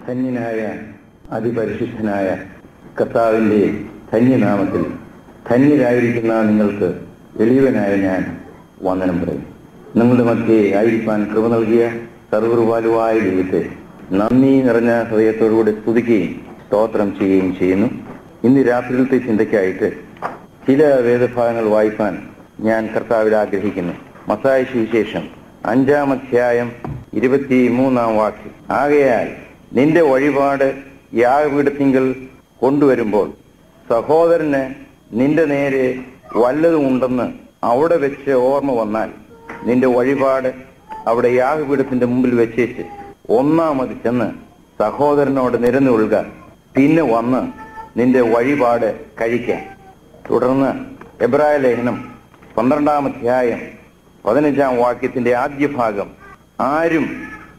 ധന്യനായ അതിപരിശുദ്ധനായ കർത്താവിന്റെ ധന്യനാമത്തിൽ ധന്യരായിരിക്കുന്ന നിങ്ങൾക്ക് എളിയവനായ ഞാൻ വന്ദനം പറയും നിങ്ങളുടെ മധ്യേ ആയിരിക്കാൻ കൃപ നൽകിയ സർവ്വപാലുവായ ദൈവത്തെ നന്ദി നിറഞ്ഞ ഹൃദയത്തോടുകൂടി സ്തുതിക്കുകയും സ്തോത്രം ചെയ്യുകയും ചെയ്യുന്നു ഇന്ന് രാത്രിയിലത്തെ ചിന്തയ്ക്കായിട്ട് ചില വേദഭാഗങ്ങൾ വായിക്കാൻ ഞാൻ കർത്താവിൽ ആഗ്രഹിക്കുന്നു മത്തായ സുവിശേഷം അഞ്ചാം അധ്യായം ഇരുപത്തി മൂന്നാം വാക്യം ആകയാൽ നിന്റെ വഴിപാട് യാഗപീഠത്തിങ്കൽ കൊണ്ടുവരുമ്പോൾ സഹോദരന് നിന്റെ നേരെ വല്ലതും ഉണ്ടെന്ന് അവിടെ വെച്ച് ഓർമ്മ വന്നാൽ നിന്റെ വഴിപാട് അവിടെ യാഗപീഠത്തിന്റെ മുമ്പിൽ വെച്ചേച്ച് ഒന്നാമത് ചെന്ന് സഹോദരനോട് നിരന്നു കൊള്ളുക പിന്നെ വന്ന് നിന്റെ വഴിപാട് കഴിക്കാം തുടർന്ന് എബ്രായ ലേഖനം പന്ത്രണ്ടാം അധ്യായം പതിനഞ്ചാം വാക്യത്തിന്റെ ആദ്യ ഭാഗം ആരും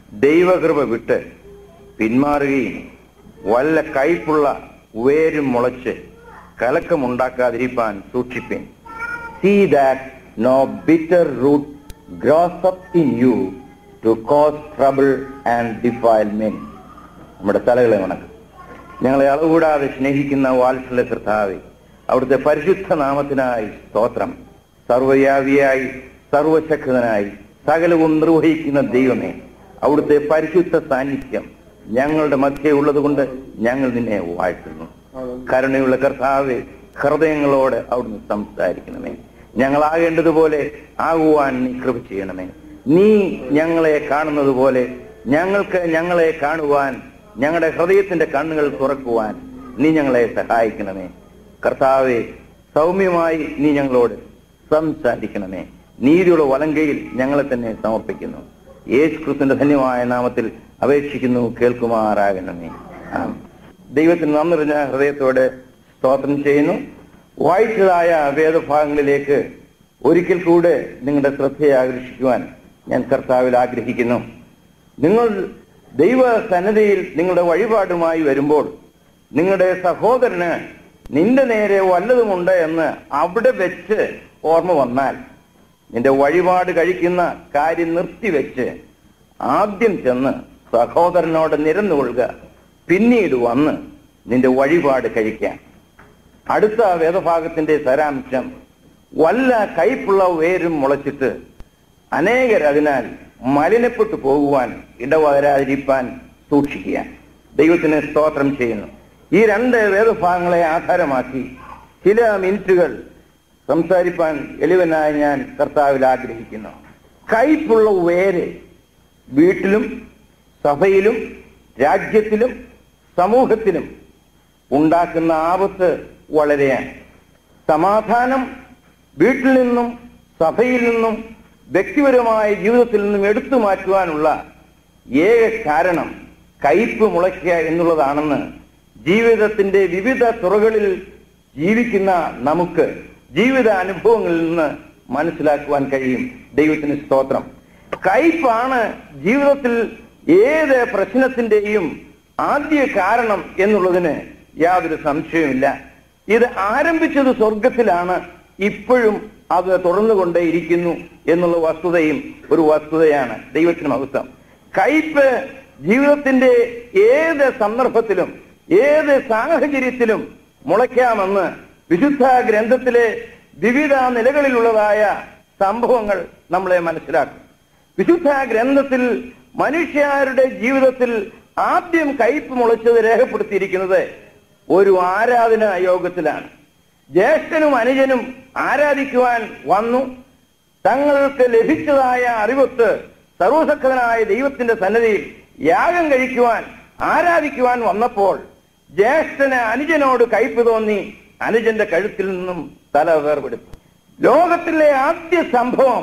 ദൈവകൃപ വിട്ട് പിന്മാറുകയും വല്ല കയ്പുള്ള വേരും മുളച്ച് കലക്കമുണ്ടാക്കാതിരിപ്പാൻ സൂക്ഷിപ്പേൻ see that no bitter root grows up in you to cause trouble and defile men നമ്മുടെ തലകളെ വണക്കം ഞങ്ങളെ അളവുകൂടാതെ സ്നേഹിക്കുന്ന വാത്സല്യ കർത്താവെ അവിടുത്തെ പരിശുദ്ധ നാമത്തിനായി സ്തോത്രം സർവ്വയാവിയായി സർവശക്തനായി സകലവും നിർവഹിക്കുന്ന ദൈവമേ അവിടുത്തെ പരിശുദ്ധ സാന്നിധ്യം ഞങ്ങളുടെ മധ്യേ ഉള്ളതുകൊണ്ട് ഞങ്ങൾ നിന്നെ വാഴ്ത്തുന്നു കരുണയുള്ള കർത്താവെ ഹൃദയങ്ങളോട് അവിടുന്ന് സംസാരിക്കണമേ ഞങ്ങളാകേണ്ടതുപോലെ ആകുവാൻ നീ കൃപ ചെയ്യണമേ നീ ഞങ്ങളെ കാണുന്നത് പോലെ ഞങ്ങൾക്ക് ഞങ്ങളെ കാണുവാൻ ഞങ്ങളുടെ ഹൃദയത്തിന്റെ കണ്ണുകൾ തുറക്കുവാൻ നീ ഞങ്ങളെ സഹായിക്കണമേ കർത്താവെ സൗമ്യമായി നീ ഞങ്ങളോട് സംസാരിക്കണമേ നീതിയുള്ള വലങ്കയിൽ ഞങ്ങളെ തന്നെ സമർപ്പിക്കുന്നു യേശു ക്രിസ്തുവിന്റെ ധന്യമായ നാമത്തിൽ അപേക്ഷിക്കുന്നു കേൾക്കുമാറാകണമേ ആമേൻ. ദൈവത്തിന് നന്ദിറിഞ്ഞ ഹൃദയത്തോടെ സ്തോത്രം ചെയ്യുന്നു വായിച്ചതായ വേദഭാഗങ്ങളിലേക്ക് ഒരിക്കൽ കൂടെ നിങ്ങളുടെ ശ്രദ്ധയെ ആകർഷിക്കുവാൻ ഞാൻ കർത്താവിൽ ആഗ്രഹിക്കുന്നു നിങ്ങൾ ദൈവ സന്നദ്ധയിൽ നിങ്ങളുടെ വഴിപാടുമായി വരുമ്പോൾ നിങ്ങളുടെ സഹോദരന് നിന്റെ നേരെ വല്ലതുമുണ്ട് എന്ന് അവിടെ വെച്ച് ഓർമ്മ വന്നാൽ നിന്റെ വഴിപാട് കഴിക്കുന്ന കാര്യം നിർത്തിവെച്ച് ആദ്യം ചെന്ന് സഹോദരനോട് നിരന്നുകൊള്ളുക പിന്നീട് വന്ന് നിന്റെ വഴിപാട് കഴിക്കാൻ അടുത്ത വേദഭാഗത്തിന്റെ സാരാംശം വല്ല കയ്പുള്ള വേരും മുളച്ചിട്ട് അനേകർ അതിനാൽ മലിനപ്പെട്ടു പോകുവാൻ ഇടവരാതിരിപ്പാൻ സൂക്ഷിക്കുക ദൈവത്തിന് സ്തോത്രം ചെയ്യുന്നു ഈ രണ്ട് വേദഭാഗങ്ങളെ ആധാരമാക്കി ചില മിനിറ്റുകൾ സംസാരിപ്പാൻ എളിവനായി ഞാൻ കർത്താവിൽ ആഗ്രഹിക്കുന്നു കയ്പുള്ള വേര് വീട്ടിലും സഭയിലും രാജ്യത്തിലും സമൂഹത്തിലും ഉണ്ടാക്കുന്ന ആപത്ത് വളരെയാണ് സമാധാനം വീട്ടിൽ നിന്നും സഭയിൽ നിന്നും വ്യക്തിപരമായ ജീവിതത്തിൽ നിന്നും എടുത്തു മാറ്റുവാനുള്ള ഏക കാരണം കയ്പ് മുളയ്ക്കുക എന്നുള്ളതാണെന്ന് ജീവിതത്തിന്റെ വിവിധ തുറകളിൽ ജീവിക്കുന്ന നമുക്ക് ജീവിത അനുഭവങ്ങളിൽ നിന്ന് മനസ്സിലാക്കുവാൻ കഴിയും ദൈവത്തിന് സ്തോത്രം കയ്പാണ് ജീവിതത്തിൽ ഏത് പ്രശ്നത്തിന്റെയും ആദ്യ കാരണം എന്നുള്ളതിന് യാതൊരു സംശയവുമില്ല ഇത് ആരംഭിച്ചത് സ്വർഗത്തിലാണ് ഇപ്പോഴും അത് തുടർന്നുകൊണ്ടേയിരിക്കുന്നു എന്നുള്ള വസ്തുതയും ഒരു വസ്തുതയാണ് ദൈവത്തിന് മഹത്വം കയ്പ് ജീവിതത്തിന്റെ ഏത് സന്ദർഭത്തിലും ഏത് സാഹചര്യത്തിലും മുളയ്ക്കാമെന്ന് വിശുദ്ധ ഗ്രന്ഥത്തിലെ വിവിധ നിലകളിലുള്ളതായ സംഭവങ്ങൾ നമ്മളെ മനസ്സിലാക്കും വിശുദ്ധ ഗ്രന്ഥത്തിൽ മനുഷ്യരുടെ ജീവിതത്തിൽ ആദ്യം കയ്പ് മുളച്ചത് രേഖപ്പെടുത്തിയിരിക്കുന്നത് ഒരു ആരാധന യോഗത്തിലാണ് ജ്യേഷ്ഠനും അനുജനും ആരാധിക്കുവാൻ വന്നു തങ്ങൾക്ക് ലഭിച്ചതായ അറിവത്ത് സർവശക്തനായ ദൈവത്തിന്റെ സന്നദ്ധിയിൽ യാഗം കഴിക്കുവാൻ ആരാധിക്കുവാൻ വന്നപ്പോൾ ജ്യേഷ്ഠന് അനുജനോട് കയ്പ് തോന്നി അനുജന്റെ കഴുത്തിൽ നിന്നും തല വേർപെടുത്തി ലോകത്തിലെ ആദ്യ സംഭവം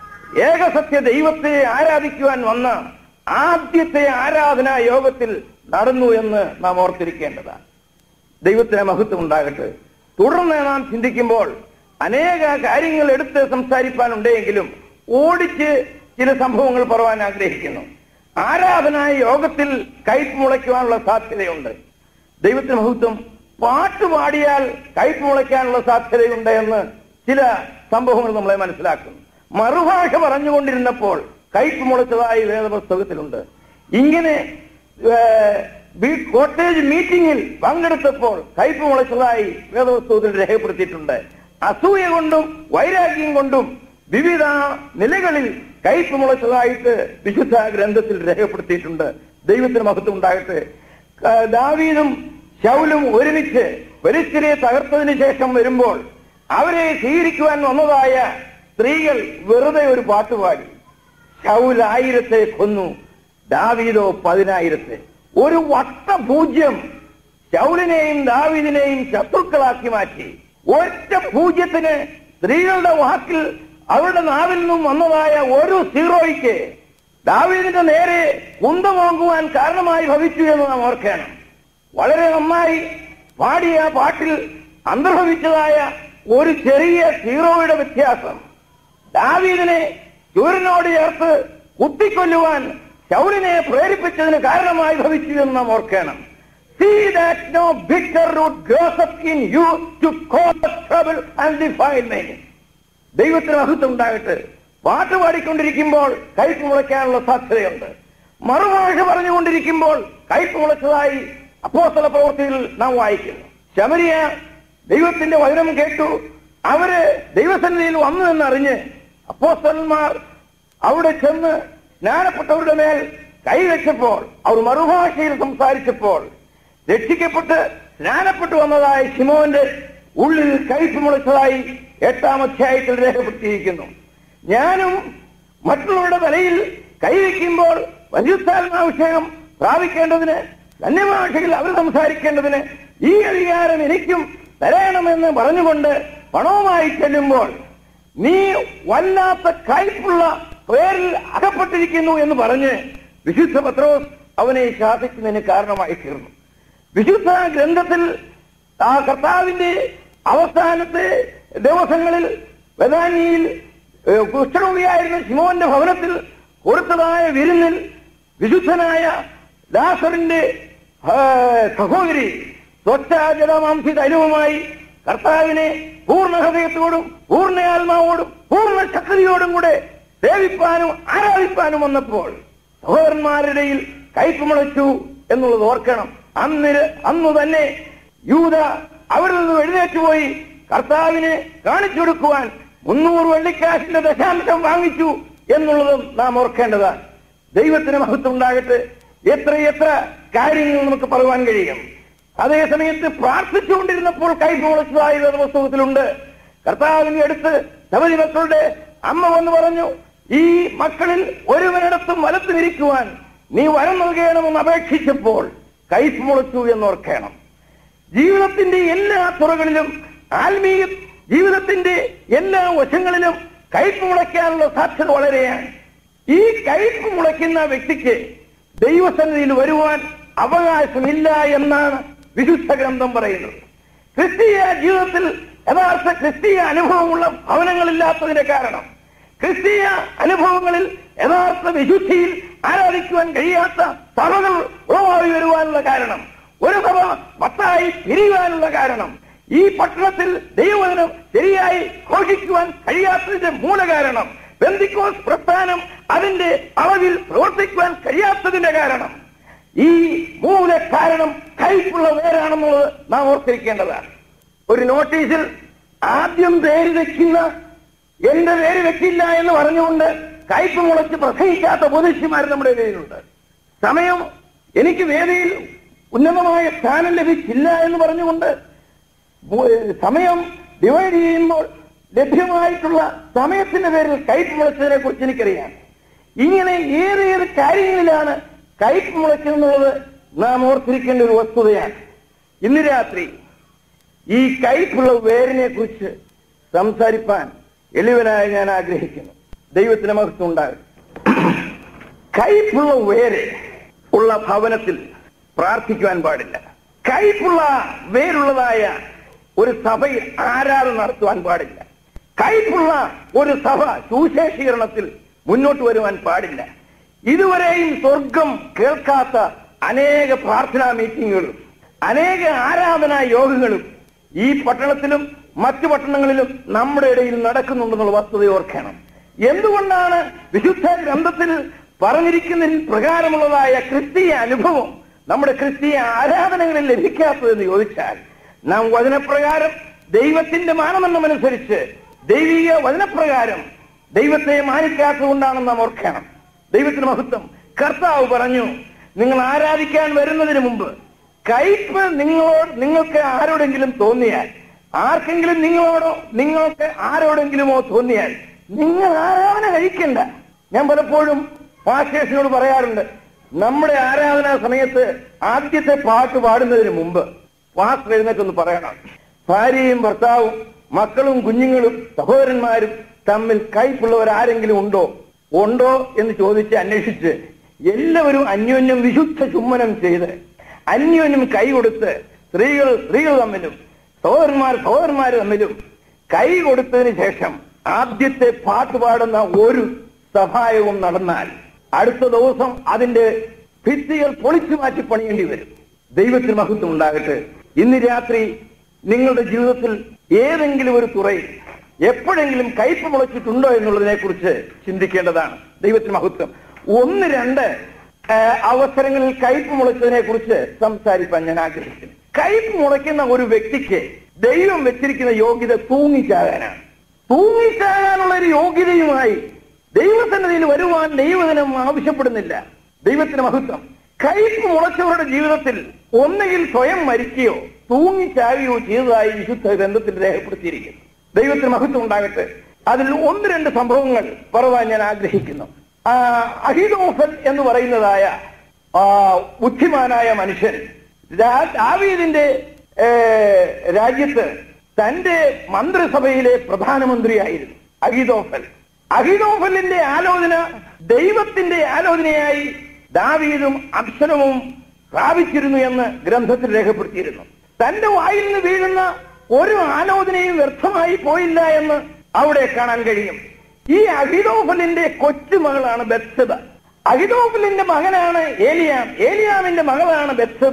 ഏകസത്യ ദൈവത്തെ ആരാധിക്കുവാൻ വന്ന ആദ്യത്തെ ആരാധനാ യോഗത്തിൽ നടന്നു എന്ന് നാം ഓർത്തിരിക്കേണ്ടതാണ് ദൈവത്തിന് മഹത്വം ഉണ്ടാകട്ടെ തുടർന്ന് നാം ചിന്തിക്കുമ്പോൾ അനേക കാര്യങ്ങൾ എടുത്ത് സംസാരിക്കാനുണ്ടെങ്കിലും ഓടിച്ച് ചില സംഭവങ്ങൾ പറയാൻ ആഗ്രഹിക്കുന്നു ആരാധനാ യോഗത്തിൽ കയ്പ് മുളയ്ക്കുവാനുള്ള സാധ്യതയുണ്ട് ദൈവത്തിന് മഹത്വം പാട്ട് പാടിയാൽ കയ്പ് മുളയ്ക്കാനുള്ള സാധ്യതയുണ്ട് എന്ന് ചില സംഭവങ്ങൾ നമ്മളെ മനസ്സിലാക്കുന്നു മറുഭാഷ പറഞ്ഞുകൊണ്ടിരുന്നപ്പോൾ കയ്പ് മുളച്ചതായി വേദപുസ്തകത്തിലുണ്ട് ഇങ്ങനെ ഏഹ്, ബി- കോട്ടേജ് മീറ്റിംഗിൽ പങ്കെടുത്തപ്പോൾ കയ്പ് മുളച്ചതായി വേദവസ്തുവിൽ രേഖപ്പെടുത്തിയിട്ടുണ്ട് അസൂയ കൊണ്ടും വൈരാഗ്യം കൊണ്ടും വിവിധ നിലകളിൽ കയ്പ് മുളച്ചതായിട്ട് വിശുദ്ധ ഗ്രന്ഥത്തിൽ രേഖപ്പെടുത്തിയിട്ടുണ്ട് ദൈവത്തിന് മഹത്വം ഉണ്ടാകട്ടെ ആ, ദാവീദും ശൗലും ഒരുമിച്ച് പരിസ്ഥിതിയെ തകർത്തതിന് ശേഷം വരുമ്പോൾ അവരെ സ്വീകരിക്കുവാൻ വന്നതായ സ്ത്രീകൾ വെറുതെ ഒരു പാട്ടുപാടി ശൗൽ ആയിരത്തെ കൊന്നു ദാവീദോ പതിനായിരത്തെ ഒരു വട്ടപൂജ്യം ശൗലിനെയും ദാവീദിനെയും ശത്രുക്കളാക്കി മാറ്റി ഒറ്റ പൂജ്യത്തിന് സ്ത്രീകളുടെ വാക്കിൽ അവരുടെ നാവിൽ നിന്നും വന്നതായ ഒരു സീറോയ്ക്ക് ദാവീദിന്റെ നേരെ കുന്തമോങ്ങുവാൻ കാരണമായി ഭവിച്ചു എന്ന് നാം ഓർക്കണം വളരെ നന്നായി പാടിയ പാട്ടിൽ അന്തർഭവിച്ചതായ ഒരു ചെറിയ സീറോയുടെ വ്യത്യാസം ദാവീദിനെ ചൂരനോട് ചേർത്ത് കുത്തിക്കൊല്ലുവാൻ ശൗലിനെ പ്രേരിപ്പിച്ചതിന് കാരണമായി ഭവിച്ചു എന്ന് നാം ഓർക്കണം See that no bitter root grows up in you to cause trouble and defilement. ദൈവത്തിന് മഹത്വം ഉണ്ടാകട്ടെ പാട്ട് പാടിക്കൊണ്ടിരിക്കുമ്പോൾ കയ്പ് മുളയ്ക്കാനുള്ള സാധ്യതയുണ്ട് മറുഭാഷ പറഞ്ഞുകൊണ്ടിരിക്കുമ്പോൾ കയ്പ് മുളച്ചതായി അപ്പോസ്തല പ്രവൃത്തിയിൽ നാം വായിക്കുന്നു ശമരിയ ദൈവത്തിന്റെ വചനം കേട്ടു അവര് ദൈവസന്നിധിയിൽ വന്നു എന്നറിഞ്ഞ് അപ്പോസ്തലന്മാർ അവിടെ ചെന്ന് സ്നാനപ്പെട്ടവരുടെ മേൽ കൈവച്ചപ്പോൾ അവർ മറുഭാഷയിൽ സംസാരിച്ചപ്പോൾ രക്ഷിക്കപ്പെട്ട് സ്നാനപ്പെട്ടു വന്നതായ ശിമോന്റെ ഉള്ളിൽ കയ്പ് മുളച്ചതായി എട്ടാം അധ്യായത്തിൽ രേഖപ്പെടുത്തിയിരിക്കുന്നു ഞാനും മറ്റുള്ളവരുടെ തലയിൽ കൈവയ്ക്കുമ്പോൾ പരിശുദ്ധാത്മാഭിഷേകം പ്രാപിക്കേണ്ടതിന് ധന്യഭാഷയിൽ അവർ സംസാരിക്കേണ്ടതിന് ഈ അധികാരം എനിക്കും തരയണമെന്ന് പറഞ്ഞുകൊണ്ട് പണവുമായി ചെല്ലുമ്പോൾ നീ വല്ലാത്ത കയ്പുള്ള പേരിൽ അകപ്പെട്ടിരിക്കുന്നു എന്ന് പറഞ്ഞ് വിശുദ്ധ പത്രോസ് അവനെ ശാസിക്കുന്നതിന് കാരണമായി തീർന്നു വിശുദ്ധ ഗ്രന്ഥത്തിൽ ആ കർത്താവിന്റെ അവസാനത്തെ ദിവസങ്ങളിൽ വെദാനിയിൽ ഏഹ്, കുഷ്ഠരോഗിയായിരുന്ന ശിമോന്റെ ഭവനത്തിൽ കൊടുത്തതായ വിരുന്നിൽ വിശുദ്ധനായ ലാസറിന്റെ ആ, സഹോദരി സ്വച്ഛാജലമാംസി തൈലവുമായി കർത്താവിനെ പൂർണ്ണ ഹൃദയത്തോടും പൂർണ്ണ ആത്മാവോടും പൂർണ്ണ ശക്തിയോടും കൂടെ സേവിപ്പാനും ആരാധിപ്പാനും വന്നപ്പോൾ സഹോദരന്മാരുടെയിൽ കയ്പ് മുളച്ചു എന്നുള്ളത് ഓർക്കണം അന്ന് അന്നു തന്നെ യൂത അവിടെ നിന്ന് എഴുന്നേറ്റ് പോയി കർത്താവിനെ കാണിച്ചു കൊടുക്കുവാൻ മുന്നൂറ് വെള്ളിക്കാശിന്റെ ദശാംശം വാങ്ങിച്ചു എന്നുള്ളതും നാം ഓർക്കേണ്ടതാണ് ദൈവത്തിന് മഹത്വം ഉണ്ടാകട്ടെ എത്രയെത്ര കാര്യങ്ങൾ നമുക്ക് പറയുവാൻ കഴിയും അതേ സമയത്ത് പ്രാർത്ഥിച്ചുകൊണ്ടിരുന്നപ്പോൾ കൈപ്പ് മുളച്ചതായ വേദപുസ്തകത്തിലുണ്ട് കർത്താവിന്റെ അടുത്ത് നവതി മക്കളുടെ അമ്മ വന്ന് പറഞ്ഞു ഈ മക്കളിൽ ഒരുവനിടത്തും വലത്തുമിരിക്കുവാൻ നീ വരം നൽകണമെന്ന് അപേക്ഷിച്ചപ്പോൾ കൈപ്പ് മുളച്ചു എന്നോർക്കണം ജീവിതത്തിന്റെ എല്ലാ തുറകളിലും ആത്മീയ ജീവിതത്തിന്റെ എല്ലാ വശങ്ങളിലും കയ്പ് മുളയ്ക്കാനുള്ള സാധ്യത വളരെയാണ് ഈ കയ്പ് മുളയ്ക്കുന്ന വ്യക്തിക്ക് ദൈവസന്നിധിയിൽ വരുവാൻ അവകാശമില്ല എന്നാണ് വിശുദ്ധ ഗ്രന്ഥം പറയുന്നത് ക്രിസ്തീയ ജീവിതത്തിൽ യഥാർത്ഥ ക്രിസ്തീയ അനുഭവമുള്ള ഭവനങ്ങളില്ലാത്തതിന്റെ കാരണം ക്രിസ്തീയ അനുഭവങ്ങളിൽ യഥാർത്ഥ വിശുദ്ധിയിൽ ആരാധിക്കുവാൻ കഴിയാത്ത സഭകൾ ഉളവായി വരുവാനുള്ള കാരണം ഒരു സഭ പത്തായി പിരിയുവാനുള്ള കാരണം ഈ പട്ടണത്തിൽ ദൈവവചനം ശരിയായി ഘോഷിക്കുവാൻ കഴിയാത്തതിന്റെ മൂലകാരണം ബന്ധിക്കോസ് പ്രസ്ഥാനം അതിന്റെ അളവിൽ പ്രവർത്തിക്കുവാൻ കഴിയാത്തതിന്റെ കാരണം ഈ മൂല കാരണം കയ്പുള്ള വേരാണെന്നുള്ളത് നാം ഓർത്തിരിക്കേണ്ടതാണ് ഒരു നോട്ടീസിൽ ആദ്യം പേര് വെക്കുന്ന എന്റെ പേര് വെക്കില്ല എന്ന് പറഞ്ഞുകൊണ്ട് കയ്പ് മുളച്ച് പ്രസംഗിക്കാത്ത ഉപദേശിമാർ നമ്മുടെ ഇടയിലുണ്ട് സമയം എനിക്ക് വേദിയിൽ ഉന്നതമായ സ്ഥാനം ലഭിച്ചില്ല എന്ന് പറഞ്ഞുകൊണ്ട് മു- സമയം ഡിവൈഡ് ചെയ്യുമ്പോൾ ലഭ്യമായിട്ടുള്ള സമയത്തിന്റെ പേരിൽ കയ്പ് മുളച്ചതിനെ കുറിച്ച് എനിക്കറിയാം ഇങ്ങനെ ഏതേത് കാര്യങ്ങളിലാണ് കയ്പ് മുളയ്ക്കുന്നുള്ളത് നാം ഓർത്തിരിക്കേണ്ട ഒരു വസ്തുതയാണ് ഇന്ന് രാത്രി ഈ കയ്പുള്ള വേരിനെ കുറിച്ച് സംസാരിപ്പാൻ എളിവനായി ഞാൻ ആഗ്രഹിക്കുന്നു ദൈവത്തിന് മഹത്വം ഉണ്ടാകും കയ്പുള്ള വേര് ഉള്ള ഭവനത്തിൽ പ്രാർത്ഥിക്കുവാൻ പാടില്ല കയ്പുള്ള വേരുള്ളതായ ഒരു സഭയിൽ ആരാധന നടത്തുവാൻ പാടില്ല കയ്പുള്ള ഒരു സഭ സുശേഷീകരണത്തിൽ മുന്നോട്ട് വരുവാൻ പാടില്ല ഇതുവരെയും സ്വർഗം കേൾക്കാത്ത അനേക പ്രാർത്ഥനാ മീറ്റിങ്ങുകളും അനേക ആരാധനാ യോഗങ്ങളും ഈ പട്ടണത്തിലും മറ്റു പട്ടണങ്ങളിലും നമ്മുടെ ഇടയിൽ നടക്കുന്നുണ്ടെന്നുള്ള വസ്തുത ഓർക്കണം എന്തുകൊണ്ടാണ് വിശുദ്ധ ഗ്രന്ഥത്തിൽ പറഞ്ഞിരിക്കുന്നതിന് പ്രകാരമുള്ളതായ ക്രിസ്തീയ അനുഭവം നമ്മുടെ ക്രിസ്തീയ ആരാധനകളിൽ ലഭിക്കാത്തതെന്ന് ചോദിച്ചാൽ നാം വചനപ്രകാരം ദൈവത്തിന്റെ മാനദണ്ഡമനുസരിച്ച് ദൈവിക വചനപ്രകാരം ദൈവത്തെ മാനിക്കാത്തതുകൊണ്ടാണെന്ന് നാം ഓർക്കണം ദൈവത്തിന് മഹത്വം കർത്താവ് പറഞ്ഞു നിങ്ങൾ ആരാധിക്കാൻ വരുന്നതിന് മുമ്പ് കയ്പ് നിങ്ങളോട് നിങ്ങൾക്ക് ആരോടെങ്കിലും തോന്നിയാൽ ആർക്കെങ്കിലും നിങ്ങളോടോ നിങ്ങൾക്ക് ആരോടെങ്കിലുമോ തോന്നിയാൽ നിങ്ങൾ ആരാധന കഴിക്കണ്ട ഞാൻ പലപ്പോഴും പാസ്റ്റേഴ്സിനോട് പറയാറുണ്ട് നമ്മുടെ ആരാധനാ സമയത്ത് ആദ്യത്തെ പാട്ട് പാടുന്നതിന് മുമ്പ് പാസ്റ്റർ എഴുന്നേറ്റൊന്ന് പറയണം ഭാര്യയും ഭർത്താവും മക്കളും കുഞ്ഞുങ്ങളും സഹോദരന്മാരും തമ്മിൽ കയ്പുള്ളവർ ആരെങ്കിലും ഉണ്ടോ ഉണ്ടോ എന്ന് ചോദിച്ച് അന്വേഷിച്ച് എല്ലാവരും അന്യോന്യം വിശുദ്ധ ചുമ്മനം ചെയ്ത് അന്യോന്യം കൈ കൊടുത്ത് സ്ത്രീകൾ സ്ത്രീകൾ തമ്മിലും സഹോദരന്മാർ സഹോദരന്മാർ തമ്മിലും കൈ കൊടുത്തതിന് ശേഷം ആദ്യത്തെ പാട്ട് പാടുന്ന ഒരു സഹായവും നടന്നാൽ അടുത്ത ദിവസം അതിന്റെ ഭിത്തികൾ പൊളിച്ചു മാറ്റി പണിയേണ്ടി വരും ദൈവത്തിന് മഹത്വം ഉണ്ടാകട്ടെ ഇന്ന് രാത്രി നിങ്ങളുടെ ജീവിതത്തിൽ ഏതെങ്കിലും ഒരു തുറയിൽ എപ്പോഴെങ്കിലും കയ്പ് മുളച്ചിട്ടുണ്ടോ എന്നുള്ളതിനെ കുറിച്ച് ചിന്തിക്കേണ്ടതാണ് ദൈവത്തിന് മഹത്വം ഒന്ന് രണ്ട് ആ, അവസരങ്ങളിൽ കയ്പ് മുളച്ചതിനെ കുറിച്ച് സംസാരിക്കാൻ ഞാൻ ആഗ്രഹിക്കുന്നു കയ്പ് മുളയ്ക്കുന്ന ഒരു വ്യക്തിക്ക് ദൈവം വെച്ചിരിക്കുന്ന യോഗ്യത തൂങ്ങിച്ചാകാനാണ് തൂങ്ങിച്ചാകാനുള്ള ഒരു യോഗ്യതയുമായി ദൈവസന്നിധിയിൽ വരുവാൻ ദൈവദിനം ആവശ്യപ്പെടുന്നില്ല ദൈവത്തിന് മഹത്വം കയ്പ് മുളച്ചവരുടെ ജീവിതത്തിൽ ഒന്നുകിൽ സ്വയം മരിക്കുകയോ തൂങ്ങിച്ചാകുകയോ ചെയ്തതായി വിശുദ്ധ ഗ്രന്ഥത്തിൽ രേഖപ്പെടുത്തിയിരിക്കുന്നു ദൈവത്തിന് മഹത്വം ഉണ്ടാകട്ടെ അതിൽ ഒന്ന് രണ്ട് സംഭവങ്ങൾ പറയുവാൻ ഞാൻ ആഗ്രഹിക്കുന്നു ആ, അഹിതോഫൽ എന്ന് പറയുന്നതായ ആ, ബുദ്ധിമാനായ മനുഷ്യൻ രാ- ദാവീദിന്റെ ഏ, രാജ്യത്ത് തന്റെ മന്ത്രിസഭയിലെ പ്രധാനമന്ത്രിയായിരുന്നു അഹിതോഫൽ അഹിതോഫലിന്റെ ആലോചന ദൈവത്തിന്റെ ആലോചനയായി ദാവീദും അബ്സലവും പ്രാപിച്ചിരുന്നു എന്ന് ഗ്രന്ഥത്തിൽ രേഖപ്പെടുത്തിയിരുന്നു തന്റെ വായിൽ നിന്ന് വീഴുന്ന ഒരു ആലോചനയും വ്യർത്ഥമായി പോയില്ല എന്ന് അവിടെ കാണാൻ കഴിയും ഈ അഹിതോഫലിന്റെ കൊച്ചുമകളാണ് ബത്സബ അഹിതോഫലിന്റെ മകനാണ് ഏലിയാം ഏലിയാമിന്റെ മകളാണ് ബത്സബ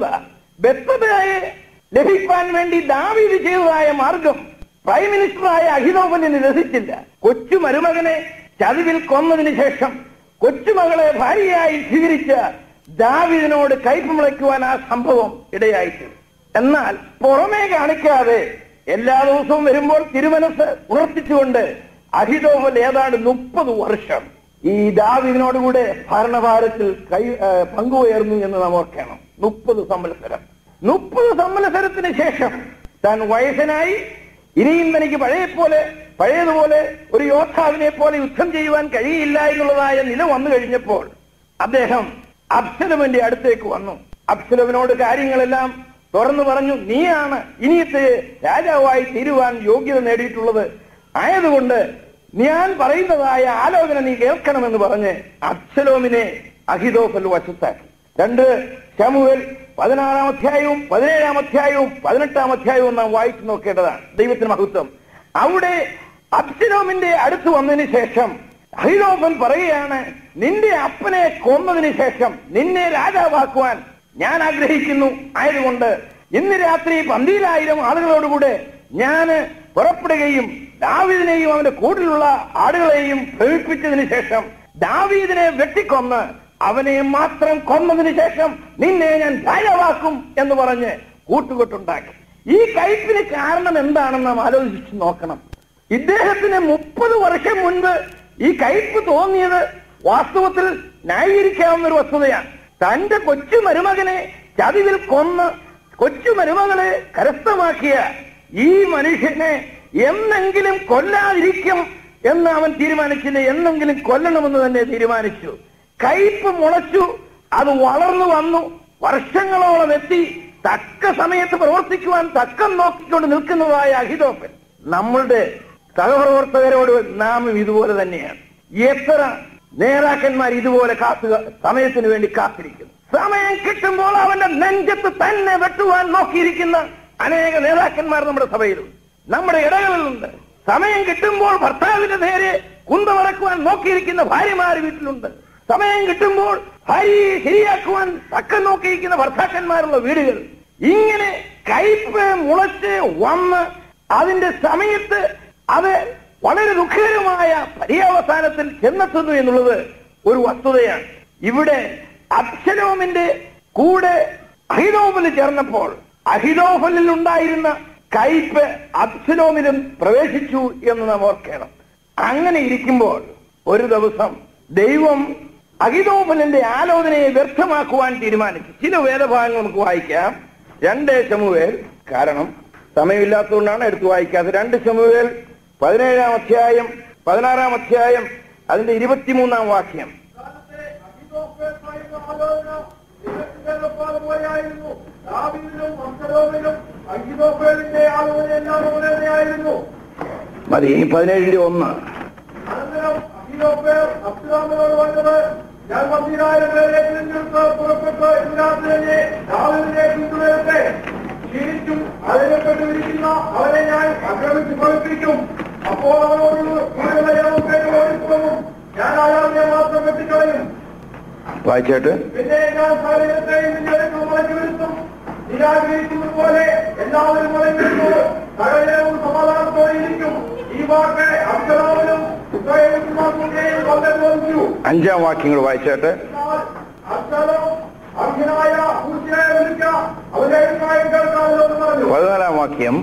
ബത്സബയെ ലഭിക്കാൻ വേണ്ടി ദാവീദ് ചെയ്തതായ മാർഗം പ്രൈം മിനിസ്റ്ററായ അഹിതോഫലിന് രസിച്ചില്ല കൊച്ചു മരുമകനെ ചതിവിൽ കൊന്നതിന് ശേഷം കൊച്ചുമകളെ ഭാര്യയായി സ്വീകരിച്ച ദാവീദിനോട് കയ്പ് മുളയ്ക്കുവാൻ ആ സംഭവം ഇടയായിത്തീർന്നു എന്നാൽ പുറമേ കാണിക്കാതെ എല്ലാ ദിവസവും വരുമ്പോൾ തിരുമനസ് ഉണർത്തിച്ചുകൊണ്ട് അഹിതോഫൽ ഏതാണ്ട് മുപ്പത് വർഷം ഈ ദാവിദിനോടുകൂടെ ഭരണഭാരത്തിൽ കൈ ആ, പങ്കുയർന്നു എന്ന് നാം ഓർക്കണം മുപ്പത് സംവത്സരം മുപ്പത് സംവത്സരത്തിന് ശേഷം താൻ വയസ്സനായി ഇനിയും തനിക്ക് പഴയ പോലെ പഴയതുപോലെ ഒരു യോദ്ധാവിനെ പോലെ യുദ്ധം ചെയ്യുവാൻ കഴിയില്ല എന്നുള്ളതായ നില വന്നു കഴിഞ്ഞപ്പോൾ അദ്ദേഹം അബ്സലമിന്റെ അടുത്തേക്ക് വന്നു അബ്സലമിനോട് കാര്യങ്ങളെല്ലാം തുറന്നു പറഞ്ഞു നീയാണ് ഇനിയത്തെ രാജാവായി തീരുവാൻ യോഗ്യത നേടിയിട്ടുള്ളത് ആയതുകൊണ്ട് ഞാൻ പറയുന്നതായ ആലോചന നീ കേൾക്കണമെന്ന് പറഞ്ഞ് അബ്സലോമിനെ അഹിതോഫൽ വശത്താക്കി രണ്ട് ശമുവൽ പതിനാറാം അധ്യായവും പതിനേഴാം അധ്യായവും പതിനെട്ടാം അധ്യായവും നാം വായിച്ചു നോക്കേണ്ടതാണ് ദൈവത്തിന് മഹത്വം അവിടെ അബ്സലോമിന്റെ അടുത്ത് വന്നതിന് ശേഷം അഹിതോഫൽ പറയുകയാണ് നിന്റെ അപ്പനെ കൊന്നതിന് ശേഷം നിന്നെ രാജാവാക്കുവാൻ ഞാൻ ആഗ്രഹിക്കുന്നു ആയതുകൊണ്ട് ഇന്ന് രാത്രി പന്തിയിലായിരം ആളുകളോടുകൂടെ ഞാൻ പുറപ്പെടുകയും ദാവീദിനെയും അവന്റെ കൂട്ടിലുള്ള ആടുകളെയും പ്രേരിപ്പിച്ചതിന് ശേഷം ദാവീദിനെ വെട്ടിക്കൊന്ന് അവനെ മാത്രം കൊന്നതിന് ശേഷം നിന്നെ ഞാൻ രാജാവാക്കും എന്ന് പറഞ്ഞ് കൂട്ടുകെട്ടുണ്ടാക്കി ഈ കയ്പിന് കാരണം എന്താണെന്ന് നാം ആലോചിച്ച് നോക്കണം ഇദ്ദേഹത്തിന് മുപ്പത് വർഷം മുൻപ് ഈ കയ്പ് തോന്നിയത് വാസ്തവത്തിൽ ന്യായീകരിക്കാവുന്ന ഒരു വസ്തുതയാണ് തന്റെ കൊച്ചു മരുമകനെ ചതിവിൽ കൊന്ന് കൊച്ചു മരുമകളെ കരസ്ഥമാക്കിയ ഈ മനുഷ്യനെ എന്നെങ്കിലും കൊല്ലാതിരിക്കും എന്ന് അവൻ തീരുമാനിച്ചില്ല എന്നെങ്കിലും കൊല്ലണമെന്ന് തന്നെ തീരുമാനിച്ചു കയ്പ് മുളച്ചു അത് വളർന്നു വന്നു വർഷങ്ങളോളം എത്തി തക്ക സമയത്ത് പ്രവർത്തിക്കുവാൻ തക്കം നോക്കിക്കൊണ്ട് നിൽക്കുന്നതായ അഹിതോപ്പൻ നമ്മളുടെ സഹപ്രവർത്തകരോട് നാമും ഇതുപോലെ തന്നെയാണ് എത്ര നേതാക്കന്മാർ ഇതുപോലെ കാത്തുക സമയത്തിന് വേണ്ടി കാത്തിരിക്കുന്നു സമയം കിട്ടുമ്പോൾ അവന്റെ നെഞ്ചത്ത് തന്നെ വെട്ടുവാൻ നോക്കിയിരിക്കുന്ന അനേക നേതാക്കന്മാർ നമ്മുടെ സഭയിലുണ്ട് നമ്മുടെ ഇടകളിലുണ്ട് സമയം കിട്ടുമ്പോൾ ഭർത്താവിന്റെ നേരെ കുന്തമറക്കുവാൻ നോക്കിയിരിക്കുന്ന ഭാര്യമാർ വീട്ടിലുണ്ട് സമയം കിട്ടുമ്പോൾ ഭാര്യയെ ശരിയാക്കുവാൻ തക്കം നോക്കിയിരിക്കുന്ന ഭർത്താക്കന്മാരുള്ള വീടുകൾ ഇങ്ങനെ കയ്പ് മുളച്ച് വന്ന് അതിന്റെ സമയത്ത് അത് വളരെ ദുഃഖകരമായ പര്യാവസാനത്തിൽ ചെന്നെത്തുന്നു എന്നുള്ളത് ഒരു വസ്തുതയാണ് ഇവിടെ അബ്സലോമിന്റെ കൂടെ അഹിതോഫലിൽ ചേർന്നപ്പോൾ അഹിതോഫലിൽ ഉണ്ടായിരുന്ന കയ്പ് അബ്സലോമിലും പ്രവേശിച്ചു എന്ന് നാം ഓർക്കണം അങ്ങനെ ഇരിക്കുമ്പോൾ ഒരു ദിവസം ദൈവം അഹിതോഫലിന്റെ ആലോചനയെ വ്യർത്ഥമാക്കുവാൻ തീരുമാനിച്ചു ചില വേദഭാഗങ്ങൾ നമുക്ക് വായിക്കാം രണ്ട് ചമുവേൽ കാരണം സമയമില്ലാത്തതുകൊണ്ടാണ് എടുത്തു വായിക്കാത്തത് രണ്ട് ചമുവേൽ പതിനേഴാം അധ്യായം പതിനാറാം അധ്യായം അതിന്റെ ഇരുപത്തിമൂന്നാം വാക്യം കാലത്തെ അഹിതോഫേലായിരുന്ന ആലോചന ദൈവത്തിന്റെ വെപ്പാട് പോലെയായിരുന്നു. ദാവീദിലും അബ്സലോമിലും അഹിതോഫേലിന്റെ ആലോചന എല്ലാം പോലെ തന്നെയായിരുന്നു. മതി ഇനി പതിനേഴിന്റെ ഒന്ന് അനന്തരം അഹിതോഫേൽ അബ്സലോമിനോട് പറഞ്ഞത്, ഞാൻ പന്തിരായിരം പേരെ തിരഞ്ഞെടുത്ത് പുറപ്പെട്ട് ഇന്ന് രാത്രി തന്നെ ദാവീദിനെ പിന്തുടരട്ടെ. ക്ഷീണിച്ചും അതിനെപ്പെട്ടിരിക്കുന്ന അവരെ ഞാൻ ആക്രമിച്ച് കൊലപ്പിക്കും അപ്പോൾ അവനോട് കൂടെയുള്ള ഏവൻ പേര് ഓടിപ്പോകും ഞാൻ അയാളെ മാത്രം വെട്ടിക്കളയും വായിച്ചേട്ട് പിന്നെ ഞാൻ സകലത്തെയും നിങ്ങളുടെ മുളയ്ക്ക് വരുത്തും നിരാഗ്രഹിക്കുന്നത് പോലെ എല്ലാവരും മുളയ്ക്ക് വരുന്നു സകലവും സമാധാനത്തോടെ ഇരിക്കും ഈ വാക്ക് അബ്സലോമിനും ഇസ്രായേലിനും വളരെ തോന്നിച്ചു അഞ്ചാം വാക്യങ്ങൾ വായിച്ചേട്ട് എന്നാൽ അബ്സലോം അർഹനായ പൂർത്തിയായ വിളിക്കാം അവന്റെ അഭിപ്രായം കേൾക്കാമല്ലോ എന്ന് പറഞ്ഞു പതിനാലാം വാക്യം